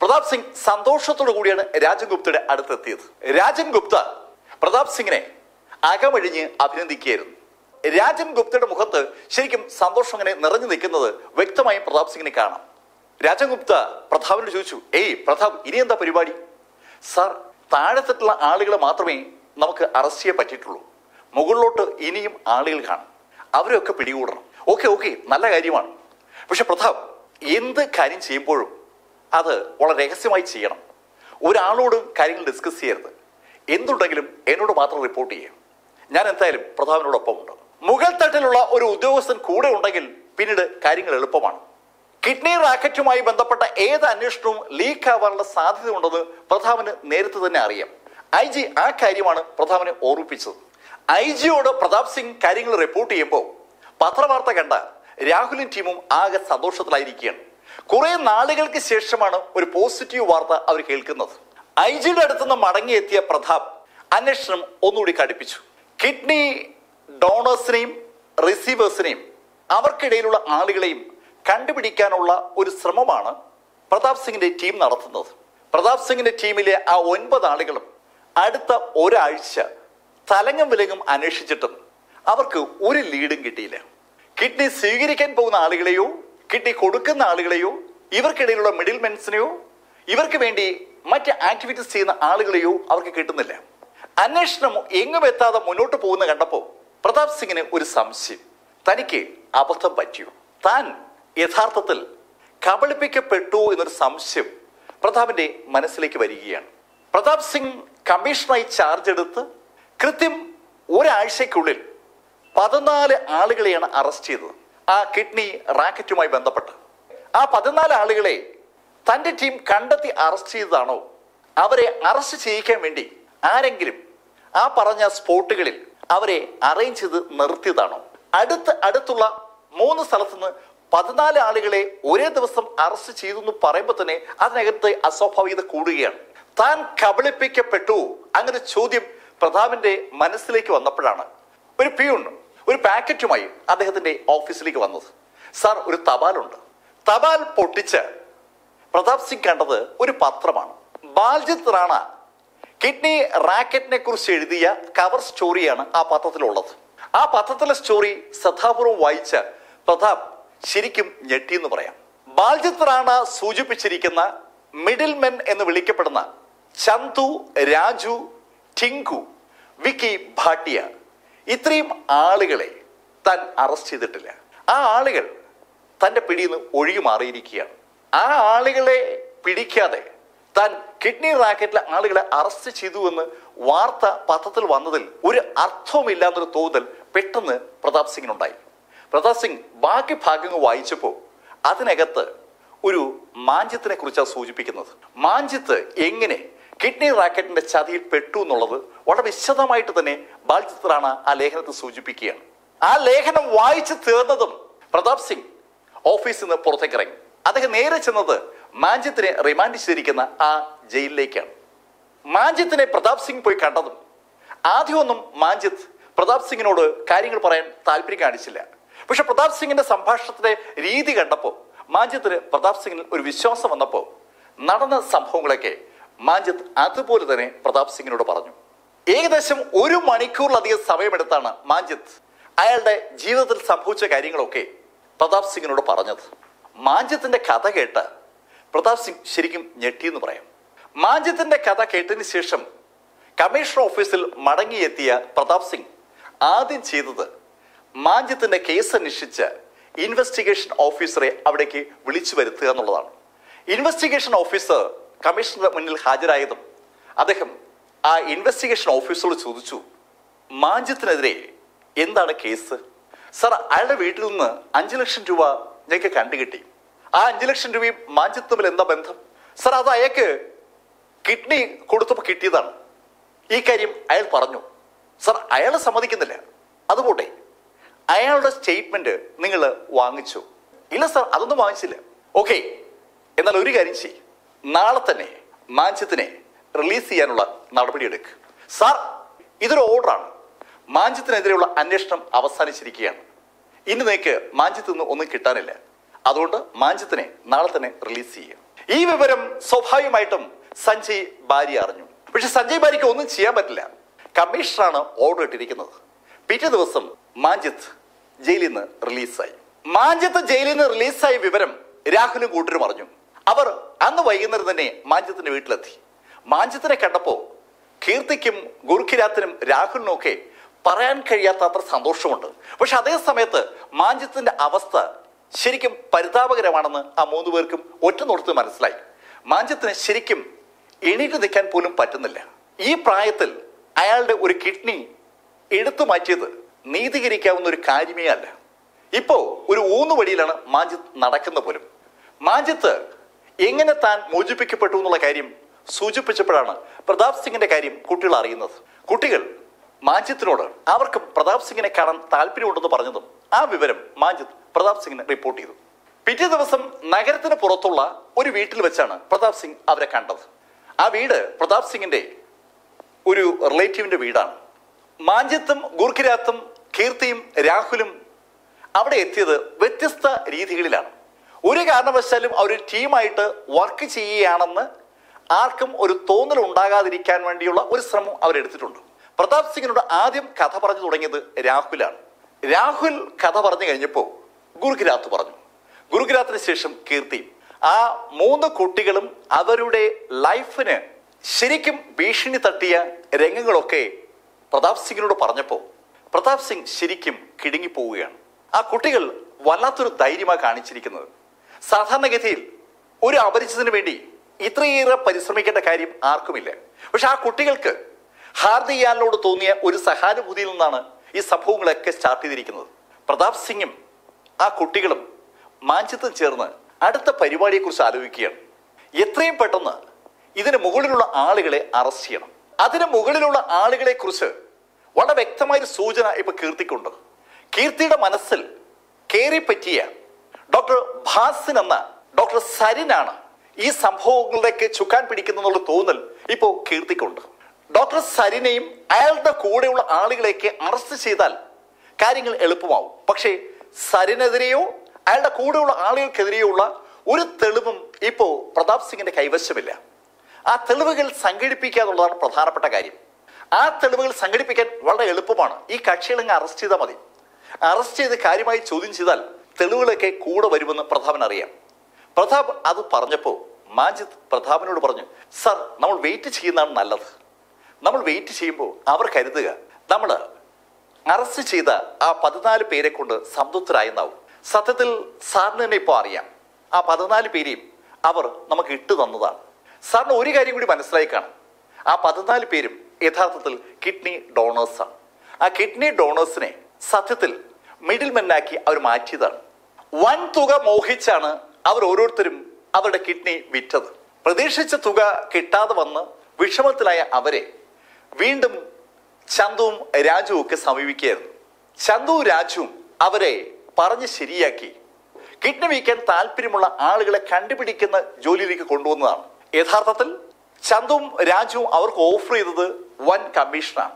പ്രതാപ് സിംഗ് സന്തോഷത്തോടു കൂടിയാണ് രാജൻ ഗുപ്തയുടെ അടുത്തെത്തിയത് രാജൻ ഗുപ്ത പ്രതാപ് സിംഗിനെ അകമഴിഞ്ഞ് അഭിനന്ദിക്കുകയായിരുന്നു രാജൻ ഗുപ്തയുടെ മുഖത്ത് ശരിക്കും സന്തോഷം അങ്ങനെ നിറഞ്ഞു നിൽക്കുന്നത് വ്യക്തമായും പ്രതാപ് സിംഗിനെ കാണാം രാജൻ ഗുപ്ത പ്രതാപിനോട് ചോദിച്ചു ഏയ് പ്രതാപ് ഇനി എന്താ പരിപാടി സാർ താഴെത്തിട്ടുള്ള ആളുകളെ മാത്രമേ നമുക്ക് അറസ്റ്റ് ചെയ്യാൻ പറ്റിയിട്ടുള്ളൂ മുകളിലോട്ട് ഇനിയും ആളുകൾ കാണും അവരെയൊക്കെ പിടികൂടണം ഓക്കെ ഓക്കെ നല്ല കാര്യമാണ് പക്ഷെ പ്രതാപ് എന്ത് കാര്യം ചെയ്യുമ്പോഴും അത് വളരെ രഹസ്യമായി ചെയ്യണം ഒരാളോടും കാര്യങ്ങൾ ഡിസ്കസ് ചെയ്യരുത് എന്തുണ്ടെങ്കിലും എന്നോട് മാത്രം റിപ്പോർട്ട് ചെയ്യാം ഞാൻ എന്തായാലും പ്രതാപിനോടൊപ്പം ഉണ്ട് മുകൾ തട്ടിലുള്ള ഒരു ഉദ്യോഗസ്ഥൻ കൂടെ ഉണ്ടെങ്കിൽ പിന്നീട് കാര്യങ്ങൾ എളുപ്പമാണ് കിഡ്നി റാക്കറ്റുമായി ബന്ധപ്പെട്ട ഏത് അന്വേഷണവും ലീക്ക് ആവാനുള്ള സാധ്യതയുണ്ടെന്ന് പ്രതാപന് നേരത്തെ തന്നെ അറിയാം ഐ ജി ആ കാര്യമാണ് പ്രതാപനെ ഓർമ്മിപ്പിച്ചത് ഐ ജിയോട് പ്രതാപ് സിംഗ് കാര്യങ്ങൾ റിപ്പോർട്ട് ചെയ്യുമ്പോൾ പത്രവാർത്ത കണ്ട രാഹുലും ടീമും ആകെ സന്തോഷത്തിലായിരിക്കുകയാണ് കുറെ നാളുകൾക്ക് ശേഷമാണ് ഒരു പോസിറ്റീവ് വാർത്ത അവർ കേൾക്കുന്നത് ഐ ജിയുടെ അടുത്തുനിന്ന് മടങ്ങിയെത്തിയ പ്രതാപ് അന്വേഷണം ഒന്നുകൂടി കടുപ്പിച്ചു കിഡ്നി ഡോണേഴ്സിനെയും റിസീവേഴ്സിനെയും അവർക്കിടയിലുള്ള ആളുകളെയും കണ്ടുപിടിക്കാനുള്ള ഒരു ശ്രമമാണ് പ്രതാപ് സിംഗിന്റെ ടീം നടത്തുന്നത് പ്രതാപ് സിംഗിന്റെ ടീമിലെ ആ ഒൻപത് ആളുകളും അടുത്ത ഒരാഴ്ച തലങ്ങും വിലങ്ങും അന്വേഷിച്ചിട്ടും അവർക്ക് ഒരു ലീഡും കിട്ടിയില്ല കിഡ്നി സ്വീകരിക്കാൻ പോകുന്ന ആളുകളെയോ കിഡ്നി കൊടുക്കുന്ന ആളുകളെയോ ഇവർക്കിടയിലുള്ള മിഡിൽ മെൻസിനെയോ ഇവർക്ക് വേണ്ടി മറ്റ് ആക്ടിവിറ്റീസ് ചെയ്യുന്ന ആളുകളെയോ അവർക്ക് കിട്ടുന്നില്ല അന്വേഷണം എങ്ങും എത്താതെ മുന്നോട്ട് പോകുന്ന കണ്ടപ്പോൾ പ്രതാപ് സിംഗിന് ഒരു സംശയം തനിക്ക് അബദ്ധം പറ്റിയോ താൻ യഥാർത്ഥത്തിൽ കബളിപ്പിക്കപ്പെട്ടു എന്നൊരു സംശയം പ്രതാപിന്റെ മനസ്സിലേക്ക് വരികയാണ് പ്രതാപ് സിംഗ് കമ്മീഷണറായി ചാർജ് എടുത്ത് കൃത്യം ഒരാഴ്ചയ്ക്കുള്ളിൽ പതിനാല് ആളുകളെയാണ് അറസ്റ്റ് ചെയ്തത് ആ കിഡ്നി റാക്കറ്റുമായി ബന്ധപ്പെട്ട് ആ പതിനാല് ആളുകളെ തന്റെ ടീം കണ്ടെത്തി അറസ്റ്റ് ചെയ്തതാണോ അവരെ അറസ്റ്റ് ചെയ്യിക്കാൻ വേണ്ടി ആരെങ്കിലും ആ പറഞ്ഞ സ്പോട്ടുകളിൽ അവരെ അറേഞ്ച് ചെയ്ത് നിർത്തിയതാണോ അടുത്ത് അടുത്തുള്ള മൂന്ന് സ്ഥലത്തുനിന്ന് പതിനാല് ആളുകളെ ഒരേ ദിവസം അറസ്റ്റ് ചെയ്തു എന്ന് പറയുമ്പോൾ തന്നെ അതിനകത്ത് അസ്വാഭാവികത കൂടുകയാണ് താൻ കബളിപ്പിക്കപ്പെട്ടു അങ്ങനെ ചോദ്യം പ്രതാപിന്റെ മനസ്സിലേക്ക് വന്നപ്പോഴാണ് ഒരു പിയൂൺ ഒരു പാക്കറ്റുമായി അദ്ദേഹത്തിന്റെ ഓഫീസിലേക്ക് വന്നത് സാർ ഒരു തപാലുണ്ട് തപാൽ പൊട്ടിച്ച് പ്രതാപ് സിംഗ് കണ്ടത് ഒരു പത്രമാണ് ബാൽജിത് റാണ കിഡ്നി റാക്കറ്റിനെ കുറിച്ച് എഴുതിയ കവർ സ്റ്റോറിയാണ് ആ പത്രത്തിലുള്ളത് ആ പത്രത്തിലെ സ്റ്റോറി ശ്രദ്ധാപൂർവം വായിച്ച പ്രതാപ് ശരിക്കും ഞെട്ടിയെന്ന് പറയാം ബാൽജിത് റാണ സൂചിപ്പിച്ചിരിക്കുന്ന മിഡിൽ മെൻ എന്ന് വിളിക്കപ്പെടുന്ന ചന്തു രാജു ടിങ്കു വിക്കി ഭാട്ടിയ ഇത്രയും ആളുകളെ താൻ അറസ്റ്റ് ചെയ്തിട്ടില്ല ആ ആളുകൾ തന്റെ പിടിയിൽ നിന്ന് ഒഴുകി മാറിയിരിക്കുകയാണ് ആ ആളുകളെ പിടിക്കാതെ താൻ കിഡ്നി റാക്കറ്റിലെ ആളുകളെ അറസ്റ്റ് ചെയ്തു എന്ന് വാർത്ത പത്രത്തിൽ വന്നതിൽ ഒരു അർത്ഥവുമില്ലാത്തൊരു തോന്നൽ പെട്ടെന്ന് പ്രതാപ് സിംഗിനുണ്ടായി പ്രതാപ് സിംഗ് ബാക്കി ഭാഗങ്ങൾ വായിച്ചപ്പോൾ അതിനകത്ത് ഒരു മാഞ്ചത്തിനെ കുറിച്ചാണ് സൂചിപ്പിക്കുന്നത് മാഞ്ചിത്ത് എങ്ങനെ കിഡ്നി റാക്കറ്റിന്റെ ചതിയിൽ പെട്ടു എന്നുള്ളത് വളരെ വിശദമായിട്ട് തന്നെ ബാൽജിത്ത് റാണ ആ ലേഖനത്തിൽ സൂചിപ്പിക്കുകയാണ് ആ ലേഖനം വായിച്ചു തീർന്നതും പ്രതാപ് സിംഗ് ഓഫീസിൽ നിന്ന് പുറത്തേക്ക് ഇറങ്ങി അദ്ദേഹം നേരെ ചെന്നത് മാഞ്ചിത്തിനെ റിമാൻഡ് ചെയ്തിരിക്കുന്ന ആ ജയിലിലേക്കാണ് മാഞ്ചിത്തിനെ പ്രതാപ് സിംഗ് പോയി കണ്ടതും ആദ്യമൊന്നും മാഞ്ചിത്ത് പ്രതാപ് സിംഗിനോട് കാര്യങ്ങൾ പറയാൻ താല്പര്യം കാണിച്ചില്ല പക്ഷെ പ്രതാപ് സിംഗിന്റെ സംഭാഷണത്തിന്റെ രീതി കണ്ടപ്പോൾ മാഞ്ചിത്തിന് പ്രതാപ് സിംഗിൽ ഒരു വിശ്വാസം വന്നപ്പോൾ നടന്ന സംഭവങ്ങളൊക്കെ മാഞ്ചിത്ത് അതുപോലെ തന്നെ പ്രതാപ് സിംഗിനോട് പറഞ്ഞു ഏകദേശം ഒരു മണിക്കൂറിലധികം സമയമെടുത്താണ് മാഞ്ചിത്ത് അയാളുടെ ജീവിതത്തിൽ സംഭവിച്ച കാര്യങ്ങളൊക്കെ പ്രതാപ് സിംഗിനോട് പറഞ്ഞത് മാഞ്ചിത്തിന്റെ കഥ കേട്ട് പ്രതാപ് സിംഗ് ശരിക്കും ഞെട്ടിയെന്ന് പറയാം മാഞ്ചിത്തിന്റെ കഥ കേട്ടതിന് ശേഷം കമ്മീഷണർ ഓഫീസിൽ മടങ്ങിയെത്തിയ പ്രതാപ് സിംഗ് ആദ്യം ചെയ്തത് മാഞ്ചിത്തിന്റെ കേസ് അന്വേഷിച്ച് ഇൻവെസ്റ്റിഗേഷൻ ഓഫീസറെ അവിടേക്ക് വിളിച്ചു വരുത്തുക എന്നുള്ളതാണ് ഇൻവെസ്റ്റിഗേഷൻ ഓഫീസർ കമ്മീഷണറുടെ മുന്നിൽ ഹാജരായതും അദ്ദേഹം ആ ഇൻവെസ്റ്റിഗേഷൻ ഓഫീസറോട് ചോദിച്ചു മാഞ്ചത്തിനെതിരെ എന്താണ് കേസ് സാർ അയാളുടെ വീട്ടിൽ നിന്ന് അഞ്ചു ലക്ഷം രൂപ ഞങ്ങൾക്ക് കണ്ടുകിട്ടി ആ അഞ്ചു ലക്ഷം രൂപയും മാഞ്ചത്ത് തമ്മിൽ എന്താ ബന്ധം സാർ അത് അയാൾക്ക് കിഡ്നി കൊടുത്തപ്പോൾ കിട്ടിയതാണ് ഈ കാര്യം അയാൾ പറഞ്ഞു സാർ അയാൾ സമ്മതിക്കുന്നില്ല അതുപോട്ടെ അയാളുടെ സ്റ്റേറ്റ്മെന്റ് നിങ്ങൾ വാങ്ങിച്ചു ഇല്ല സാർ അതൊന്നും വാങ്ങിച്ചില്ല ഓക്കെ എന്നാൽ ഒരു കാര്യം ചെയ് നാളെ തന്നെ മാഞ്ചത്തിനെ റിലീസ് ചെയ്യാനുള്ള നടപടിയെടുക്ക് സാർ ഇതൊരു ഓർഡറാണ് മാഞ്ചത്തിനെതിരെയുള്ള അന്വേഷണം അവസാനിച്ചിരിക്കുകയാണ് ഇനി നിങ്ങൾക്ക് മാഞ്ചത്ത് നിന്ന് ഒന്നും കിട്ടാനില്ല അതുകൊണ്ട് മാഞ്ചത്തിനെ നാളെ തന്നെ റിലീസ് ചെയ്യുക ഈ വിവരം സ്വാഭാവികമായിട്ടും സഞ്ജയ് ബാരി അറിഞ്ഞു പക്ഷെ സഞ്ജയ് ബാരിക്ക് ഒന്നും ചെയ്യാൻ പറ്റില്ല കമ്മീഷണറാണ് ഓർഡർ ഇട്ടിരിക്കുന്നത് പിറ്റേ ദിവസം മാഞ്ചിത്ത് ജയിലിൽ നിന്ന് റിലീസായി മാഞ്ചിത്ത് ജയിലിൽ നിന്ന് റിലീസായ വിവരം രാഹുലും കൂട്ടരും അറിഞ്ഞു അവർ അന്ന് വൈകുന്നേരം തന്നെ മാഞ്ചിത്തിന്റെ വീട്ടിലെത്തി മാഞ്ചിത്തിനെ കണ്ടപ്പോ കീർത്തിക്കും ഗുരുഖിരാത്തിനും രാഹുലിനും ഒക്കെ പറയാൻ കഴിയാത്ത അത്ര സന്തോഷമുണ്ട് പക്ഷെ അതേ സമയത്ത് മാഞ്ചിത്തിന്റെ അവസ്ഥ ശരിക്കും പരിതാപകരമാണെന്ന് ആ മൂന്ന് പേർക്കും ഒറ്റ നോട്ടത്തിൽ മനസ്സിലായി മാഞ്ചത്തിന് ശരിക്കും എണീറ്റ് നിൽക്കാൻ പോലും പറ്റുന്നില്ല ഈ പ്രായത്തിൽ അയാളുടെ ഒരു കിഡ്നി എടുത്തു മാറ്റിയത് നീതീകരിക്കാവുന്ന ഒരു കാര്യമേ അല്ല ഇപ്പോ ഒരു ഊന്നുവടിയിലാണ് മാഞ്ചിത്ത് നടക്കുന്ന പോലും മാഞ്ചിത്ത് എങ്ങനെ താൻ മോചിപ്പിക്കപ്പെട്ടു എന്നുള്ള കാര്യം സൂചിപ്പിച്ചപ്പോഴാണ് പ്രതാപ് സിംഗിന്റെ കാര്യം കുട്ടികൾ അറിയുന്നത് കുട്ടികൾ മാഞ്ചിത്തിനോട് അവർക്ക് പ്രതാപ് സിംഗിനെ കാണാൻ താല്പര്യമുണ്ടെന്ന് പറഞ്ഞതും ആ വിവരം മാഞ്ചിത്ത് പ്രതാപ് സിംഗിന് റിപ്പോർട്ട് ചെയ്തു പിറ്റേ ദിവസം നഗരത്തിന് പുറത്തുള്ള ഒരു വീട്ടിൽ വെച്ചാണ് പ്രതാപ് സിംഗ് അവരെ കണ്ടത് ആ വീട് പ്രതാപ് സിംഗിന്റെ ഒരു റിലേറ്റീവിന്റെ വീടാണ് മാഞ്ചത്തും ഗുർഖിരാത്തും കീർത്തിയും രാഹുലും അവിടെ എത്തിയത് വ്യത്യസ്ത രീതികളിലാണ് ഒരു കാരണവശാലും അവർ ടീമായിട്ട് വർക്ക് ചെയ്യുകയാണെന്ന് ആർക്കും ഒരു തോന്നൽ ഉണ്ടാകാതിരിക്കാൻ വേണ്ടിയുള്ള ഒരു ശ്രമം അവരെടുത്തിട്ടുണ്ട് പ്രതാപ് സിംഗിനോട് ആദ്യം കഥ പറഞ്ഞു തുടങ്ങിയത് രാഹുലാണ് രാഹുൽ കഥ പറഞ്ഞു കഴിഞ്ഞപ്പോൾ ഗുരുഖിരാത്ത് പറഞ്ഞു ഗുരുഖിരാത്തിന് ശേഷം കീർത്തിയും ആ മൂന്ന് കുട്ടികളും അവരുടെ ലൈഫിന് ശരിക്കും ഭീഷണി തട്ടിയ രംഗങ്ങളൊക്കെ പ്രതാപ് സിംഗിനോട് പറഞ്ഞപ്പോൾ പ്രതാപ് സിംഗ് ശരിക്കും കിടുങ്ങിപ്പോവുകയാണ് ആ കുട്ടികൾ വല്ലാത്തൊരു ധൈര്യമാണ് കാണിച്ചിരിക്കുന്നത് സാധാരണഗതിയിൽ ഒരു അപരിചിതന് വേണ്ടി ഇത്രയേറെ പരിശ്രമിക്കേണ്ട കാര്യം ആർക്കുമില്ല പക്ഷെ ആ കുട്ടികൾക്ക് ഹാർദിയാലിനോട് തോന്നിയ ഒരു സഹാനുഭൂതിയിൽ നിന്നാണ് ഈ സംഭവങ്ങളൊക്കെ സ്റ്റാർട്ട് ചെയ്തിരിക്കുന്നത് പ്രതാപ് സിംഗും ആ കുട്ടികളും മാഞ്ചത്തും ചേർന്ന് അടുത്ത പരിപാടിയെക്കുറിച്ച് ആലോചിക്കുകയാണ് എത്രയും പെട്ടെന്ന് ഇതിന് മുകളിലുള്ള ആളുകളെ അറസ്റ്റ് ചെയ്യണം അതിന് മുകളിലുള്ള ആളുകളെ കുറിച്ച് വളരെ വ്യക്തമായൊരു സൂചന ഇപ്പൊ കീർത്തിക്കുണ്ട് കീർത്തിയുടെ മനസ്സിൽ കേറി പറ്റിയ ഡോക്ടർ ഭാസിൻ എന്ന ഡോക്ടർ സരിനാണ് ഈ സംഭവങ്ങളിലേക്ക് ചുക്കാൻ പിടിക്കുന്നുള്ള തോന്നൽ ഇപ്പോ കീർത്തിക്കുണ്ട് ഡോക്ടർ സരിനെയും അയാളുടെ കൂടെയുള്ള ആളുകളെയൊക്കെ അറസ്റ്റ് ചെയ്താൽ കാര്യങ്ങൾ എളുപ്പമാവും പക്ഷേ സരിനെതിരെയോ അയാളുടെ കൂടെയുള്ള ആളുകൾക്കെതിരെയോ ഉള്ള ഒരു തെളിവും ഇപ്പോ പ്രതാപ് സിംഗിന്റെ കൈവശമില്ല ആ തെളിവുകൾ സംഘടിപ്പിക്കുക എന്നുള്ളതാണ് പ്രധാനപ്പെട്ട കാര്യം ആ തെളിവുകൾ സംഘടിപ്പിക്കാൻ വളരെ എളുപ്പമാണ് ഈ കക്ഷികളങ്ങ് അറസ്റ്റ് ചെയ്താൽ മതി അറസ്റ്റ് ചെയ്ത് കാര്യമായി ചോദ്യം ചെയ്താൽ തെളിവുകളൊക്കെ കൂടെ വരുമെന്ന് പ്രതാപൻ അറിയാം പ്രതാപ് അത് പറഞ്ഞപ്പോൾ മാജിദ് പ്രതാപനോട് പറഞ്ഞു സർ നമ്മൾ വെയിറ്റ് ചെയ്യുന്നതാണ് നല്ലത് നമ്മൾ വെയിറ്റ് ചെയ്യുമ്പോൾ അവർ കരുതുക നമ്മൾ അറസ്റ്റ് ചെയ്ത ആ പതിനാല് പേരെ കൊണ്ട് സംതൃപ്തരായെന്നാവും സത്യത്തിൽ സാറിന് തന്നെ ഇപ്പോൾ അറിയാം ആ പതിനാല് പേരെയും അവർ നമുക്ക് ഇട്ടു തന്നതാണ് സാറിന് ഒരു കാര്യം കൂടി മനസ്സിലായി കാണും ആ പതിനാല് പേരും യഥാർത്ഥത്തിൽ കിഡ്നി ഡോണേഴ്സാണ് ആ കിഡ്നി ഡോണേഴ്സിനെ സത്യത്തിൽ മിഡിൽ മെന്നാക്കി അവർ മാറ്റിയതാണ് വൻ തുക മോഹിച്ചാണ് അവർ ഓരോരുത്തരും അവരുടെ കിഡ്നി വിറ്റത് പ്രതീക്ഷിച്ച തുക കിട്ടാതെ വന്ന് വിഷമത്തിലായ അവരെ വീണ്ടും ചന്തുവും രാജുവും ഒക്കെ സമീപിക്കുകയായിരുന്നു ചന്തുവും രാജുവും അവരെ പറഞ്ഞ് ശരിയാക്കി കിഡ്നി വിൽക്കാൻ താല്പര്യമുള്ള ആളുകളെ കണ്ടുപിടിക്കുന്ന ജോലിയിലേക്ക് കൊണ്ടുവന്നതാണ് യഥാർത്ഥത്തിൽ ചന്തുവും രാജുവും അവർക്ക് ഓഫർ ചെയ്തത് വൻ കമ്മീഷനാണ്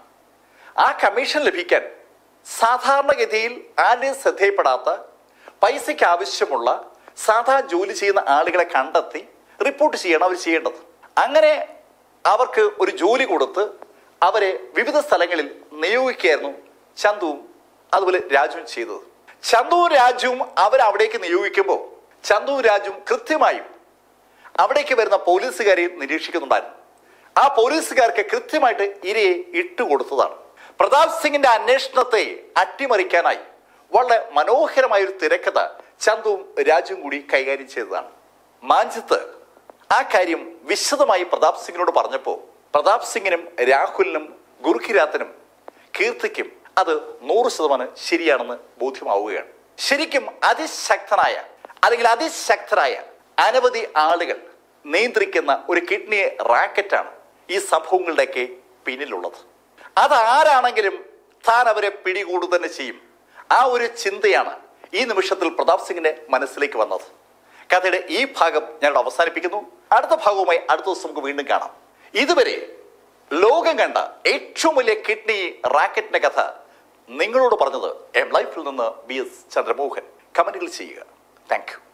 ആ കമ്മീഷൻ ലഭിക്കാൻ സാധാരണഗതിയിൽ ആരുടെയും ശ്രദ്ധയിൽപ്പെടാത്ത പൈസയ്ക്ക് ആവശ്യമുള്ള സാധാ ജോലി ചെയ്യുന്ന ആളുകളെ കണ്ടെത്തി റിപ്പോർട്ട് ചെയ്യണം അവർ ചെയ്യേണ്ടത് അങ്ങനെ അവർക്ക് ഒരു ജോലി കൊടുത്ത് അവരെ വിവിധ സ്ഥലങ്ങളിൽ നിയോഗിക്കുകയായിരുന്നു ചന്തുവും അതുപോലെ രാജുവും ചെയ്തത് ചന്തുവും രാജുവും അവരവിടേക്ക് നിയോഗിക്കുമ്പോൾ ചന്തുവും രാജുവും കൃത്യമായും അവിടേക്ക് വരുന്ന പോലീസുകാരെ നിരീക്ഷിക്കുന്നുണ്ടായിരുന്നു ആ പോലീസുകാർക്ക് കൃത്യമായിട്ട് ഇരയെ ഇട്ടുകൊടുത്തതാണ് പ്രതാപ് സിംഗിന്റെ അന്വേഷണത്തെ അട്ടിമറിക്കാനായി വളരെ മനോഹരമായ ഒരു തിരക്കഥ ചന്തുവും രാജുവും കൂടി കൈകാര്യം ചെയ്തതാണ് മാഞ്ചത്ത് ആ കാര്യം വിശദമായി പ്രതാപ് സിംഗിനോട് പറഞ്ഞപ്പോൾ പ്രതാപ് സിംഗിനും രാഹുലിനും ഗുർഖിരാത്തിനും കീർത്തിക്കും അത് നൂറ് ശതമാനം ശരിയാണെന്ന് ബോധ്യമാവുകയാണ് ശരിക്കും അതിശക്തനായ അല്ലെങ്കിൽ അതിശക്തരായ അനവധി ആളുകൾ നിയന്ത്രിക്കുന്ന ഒരു കിഡ്നി റാക്കറ്റാണ് ഈ സംഭവങ്ങളുടെയൊക്കെ പിന്നിലുള്ളത് അതാരാണെങ്കിലും താൻ അവരെ പിടികൂടുക തന്നെ ചെയ്യും ആ ഒരു ചിന്തയാണ് ഈ നിമിഷത്തിൽ പ്രതാപ് സിംഗിന്റെ മനസ്സിലേക്ക് വന്നത് കഥയുടെ ഈ ഭാഗം ഞാൻ അവസാനിപ്പിക്കുന്നു അടുത്ത ഭാഗവുമായി അടുത്ത ദിവസം നമുക്ക് വീണ്ടും കാണാം ഇതുവരെ ലോകം കണ്ട ഏറ്റവും വലിയ കിഡ്നി റാക്കറ്റിന്റെ കഥ നിങ്ങളോട് പറഞ്ഞത് എം ലൈഫിൽ നിന്ന് ബി എസ് ചന്ദ്രമോഹൻ കമന്റുകൾ ചെയ്യുക താങ്ക് യു